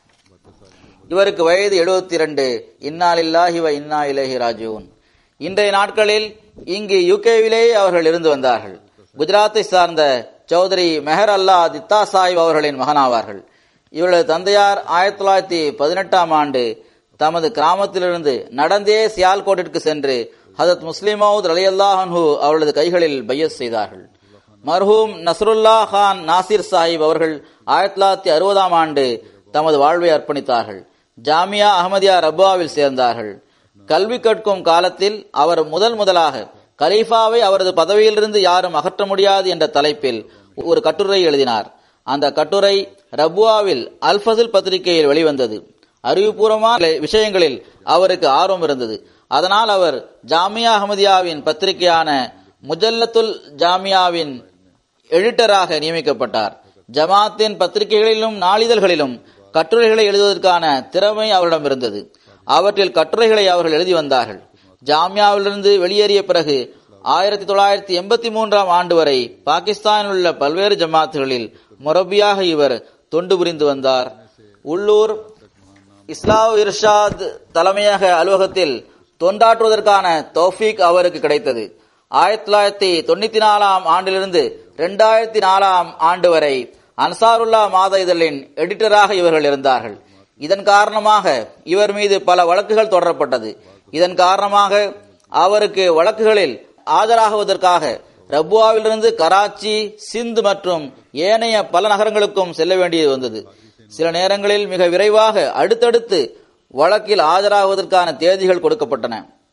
இவருக்கு வயது எழுபத்தி இரண்டு இன்னாலில்லாஹி வ இன்னா இலஹி ராஜூன் இன்றைய நாட்களில் இங்கு யூகேவிலே அவர்கள் இருந்து வந்தார்கள் குஜராத்தை சார்ந்த சௌதரி மெஹர் அல்லா தித்தா சாஹிப் அவர்களின் மகனாவார்கள் இவரது தந்தையார் ஆயிரத்தி தொள்ளாயிரத்தி பதினெட்டாம் ஆண்டு தமது கிராமத்திலிருந்து நடந்தே சியால்கோட்டிற்கு சென்று ஹதத் முஸ்லிமவுத் அலி அல்லாஹன்ஹு அவர்களது கைகளில் பையஸ் செய்தார்கள் மர்ஹூம் நஸ்ருல்லா கான் நாசிர் சாஹிப் அவர்கள் ஆயிரத்தி தொள்ளாயிரத்தி அறுபதாம் ஆண்டு தமது வாழ்வை அர்ப்பணித்தார்கள் ஜாமியா அஹமதியா ரப்பாவில் சேர்ந்தார்கள் கல்வி கற்கும் காலத்தில் அவர் முதல் முதலாக கலீஃபாவை அவரது பதவியிலிருந்து யாரும் அகற்ற முடியாது என்ற தலைப்பில் ஒரு கட்டுரை எழுதினார் அந்த கட்டுரை ரபுவாவில் அல்ஃபசில் பத்திரிகையில் வெளிவந்தது அறிவுபூர்வமான விஷயங்களில் அவருக்கு ஆர்வம் இருந்தது அதனால் அவர் ஜாமியா அஹமதியாவின் பத்திரிகையான முஜல்லத்துல் ஜாமியாவின் எடிட்டராக நியமிக்கப்பட்டார் ஜமாத்தின் பத்திரிகைகளிலும் நாளிதழ்களிலும் கட்டுரைகளை எழுதுவதற்கான திறமை அவரிடம் இருந்தது அவற்றில் கட்டுரைகளை அவர்கள் எழுதி வந்தார்கள் ஜாமியாவிலிருந்து வெளியேறிய பிறகு ஆயிரத்தி தொள்ளாயிரத்தி எண்பத்தி மூன்றாம் ஆண்டு வரை பாகிஸ்தானில் உள்ள பல்வேறு ஜமாத்துகளில் முரபியாக இவர் தொண்டு புரிந்து வந்தார் உள்ளூர் இஸ்லாவ் இர்ஷாத் தலைமையக அலுவலகத்தில் தொண்டாற்றுவதற்கான தௌஃபீக் அவருக்கு கிடைத்தது ஆயிரத்தி தொள்ளாயிரத்தி தொண்ணூத்தி நாலாம் ஆண்டிலிருந்து இரண்டாயிரத்தி நாலாம் ஆண்டு வரை அன்சாருல்லா மாத இதழின் எடிட்டராக இவர்கள் இருந்தார்கள் இதன் காரணமாக இவர் மீது பல வழக்குகள் தொடரப்பட்டது இதன் காரணமாக அவருக்கு வழக்குகளில் ஆஜராகுவதற்காக ரப்புவாவிலிருந்து கராச்சி சிந்து மற்றும் ஏனைய பல நகரங்களுக்கும் செல்ல வேண்டியது வந்தது சில நேரங்களில் மிக விரைவாக அடுத்தடுத்து வழக்கில் ஆஜராகுவதற்கான தேதிகள் கொடுக்கப்பட்டன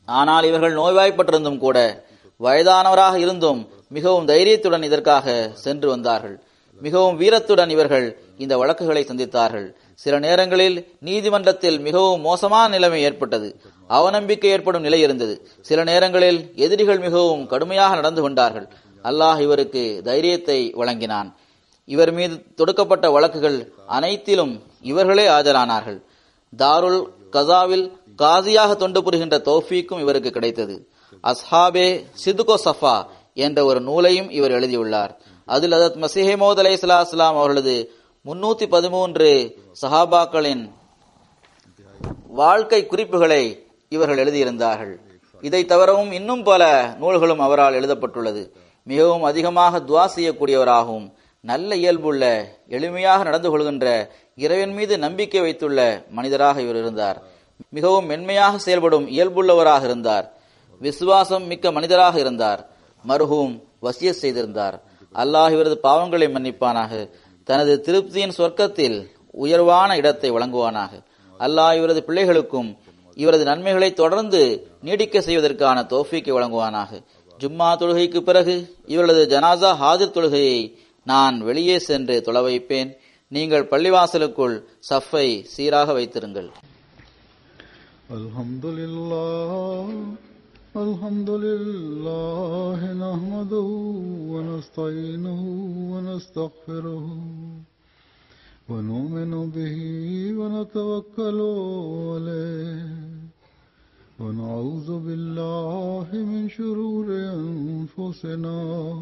ஆனால் இவர்கள் நோய்வாய்ப்பட்டிருந்தும் கூட வயதானவராக இருந்தும் மிகவும் தைரியத்துடன் இதற்காக சென்று வந்தார்கள் மிகவும் வீரத்துடன் இவர்கள் இந்த வழக்குகளை சந்தித்தார்கள் சில நேரங்களில் நீதிமன்றத்தில் மிகவும் மோசமான நிலைமை ஏற்பட்டது அவநம்பிக்கை ஏற்படும் நிலை இருந்தது சில நேரங்களில் எதிரிகள் மிகவும் கடுமையாக நடந்து கொண்டார்கள் அல்லாஹ் இவருக்கு தைரியத்தை வழங்கினான் இவர் மீது தொடுக்கப்பட்ட வழக்குகள் அனைத்திலும் இவர்களே ஆஜரானார்கள் தாருல் கசாவில் காசியாக தொண்டு புரிகின்ற தௌஃபீக்கும் இவருக்கு கிடைத்தது அஸ்ஹாபே சிதுகோ சஃபா என்ற ஒரு நூலையும் இவர் எழுதியுள்ளார் அதில் அதத் மசிஹமோத் அலை சலாஹ்லாம் அவர்களது முன்னூத்தி பதிமூன்று சஹாபாக்களின் வாழ்க்கை குறிப்புகளை இவர்கள் எழுதியிருந்தார்கள் இதை தவிரவும் இன்னும் பல நூல்களும் அவரால் எழுதப்பட்டுள்ளது மிகவும் அதிகமாக துவா செய்யக்கூடியவராகவும் நல்ல இயல்புள்ள எளிமையாக நடந்து கொள்கின்ற இறைவன் மீது நம்பிக்கை வைத்துள்ள மனிதராக இவர் இருந்தார் மிகவும் மென்மையாக செயல்படும் இயல்புள்ளவராக இருந்தார் விசுவாசம் மிக்க மனிதராக இருந்தார் மருகும் வசிய செய்திருந்தார் அல்லாஹ் இவரது பாவங்களை மன்னிப்பானாக தனது திருப்தியின் சொர்க்கத்தில் உயர்வான இடத்தை வழங்குவானாக அல்லாஹ் இவரது பிள்ளைகளுக்கும் இவரது நன்மைகளை தொடர்ந்து நீடிக்க செய்வதற்கான தோஃபிக்கை வழங்குவானாக ஜும்மா தொழுகைக்கு பிறகு இவரது ஜனாசா ஹாஜர் தொழுகையை நான் வெளியே சென்று தொலை வைப்பேன் நீங்கள் பள்ளிவாசலுக்குள் சஃபை சீராக வைத்திருங்கள் الحمد لله الحمد لله نحمده ونستعينه ونستغفره ونؤمن به ونتوكل عليه ونعوذ بالله من شرور أنفسنا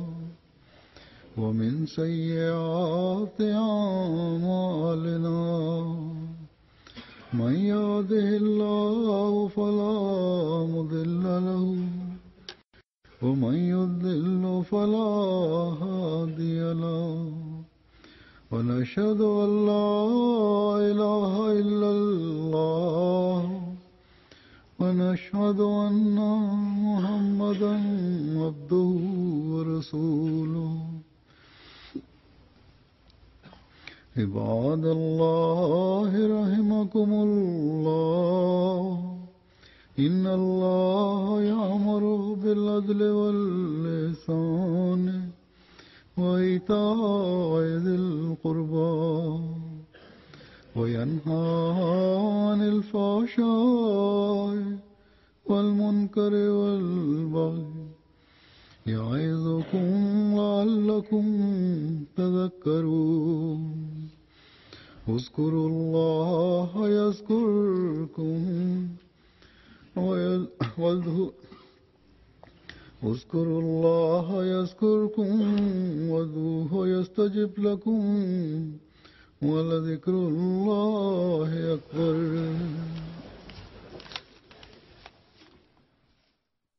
ومن سيئات أعمالنا من يهده الله فلا مضل له ومن يضلل فلا هادي له ونشهد أن لا إله إلا الله ونشهد أن محمدا عبده ورسوله عباد الله رحمكم الله إن الله يأمر بالعدل واللسان وإيتاء ذي القربى وينهى عن الفحشاء والمنكر والبغي يعظكم لعلكم تذكرون اذكروا الله يذكركم واذكروا اذكروا الله يذكركم وادعوه يستجب لكم ولذكر الله أكبر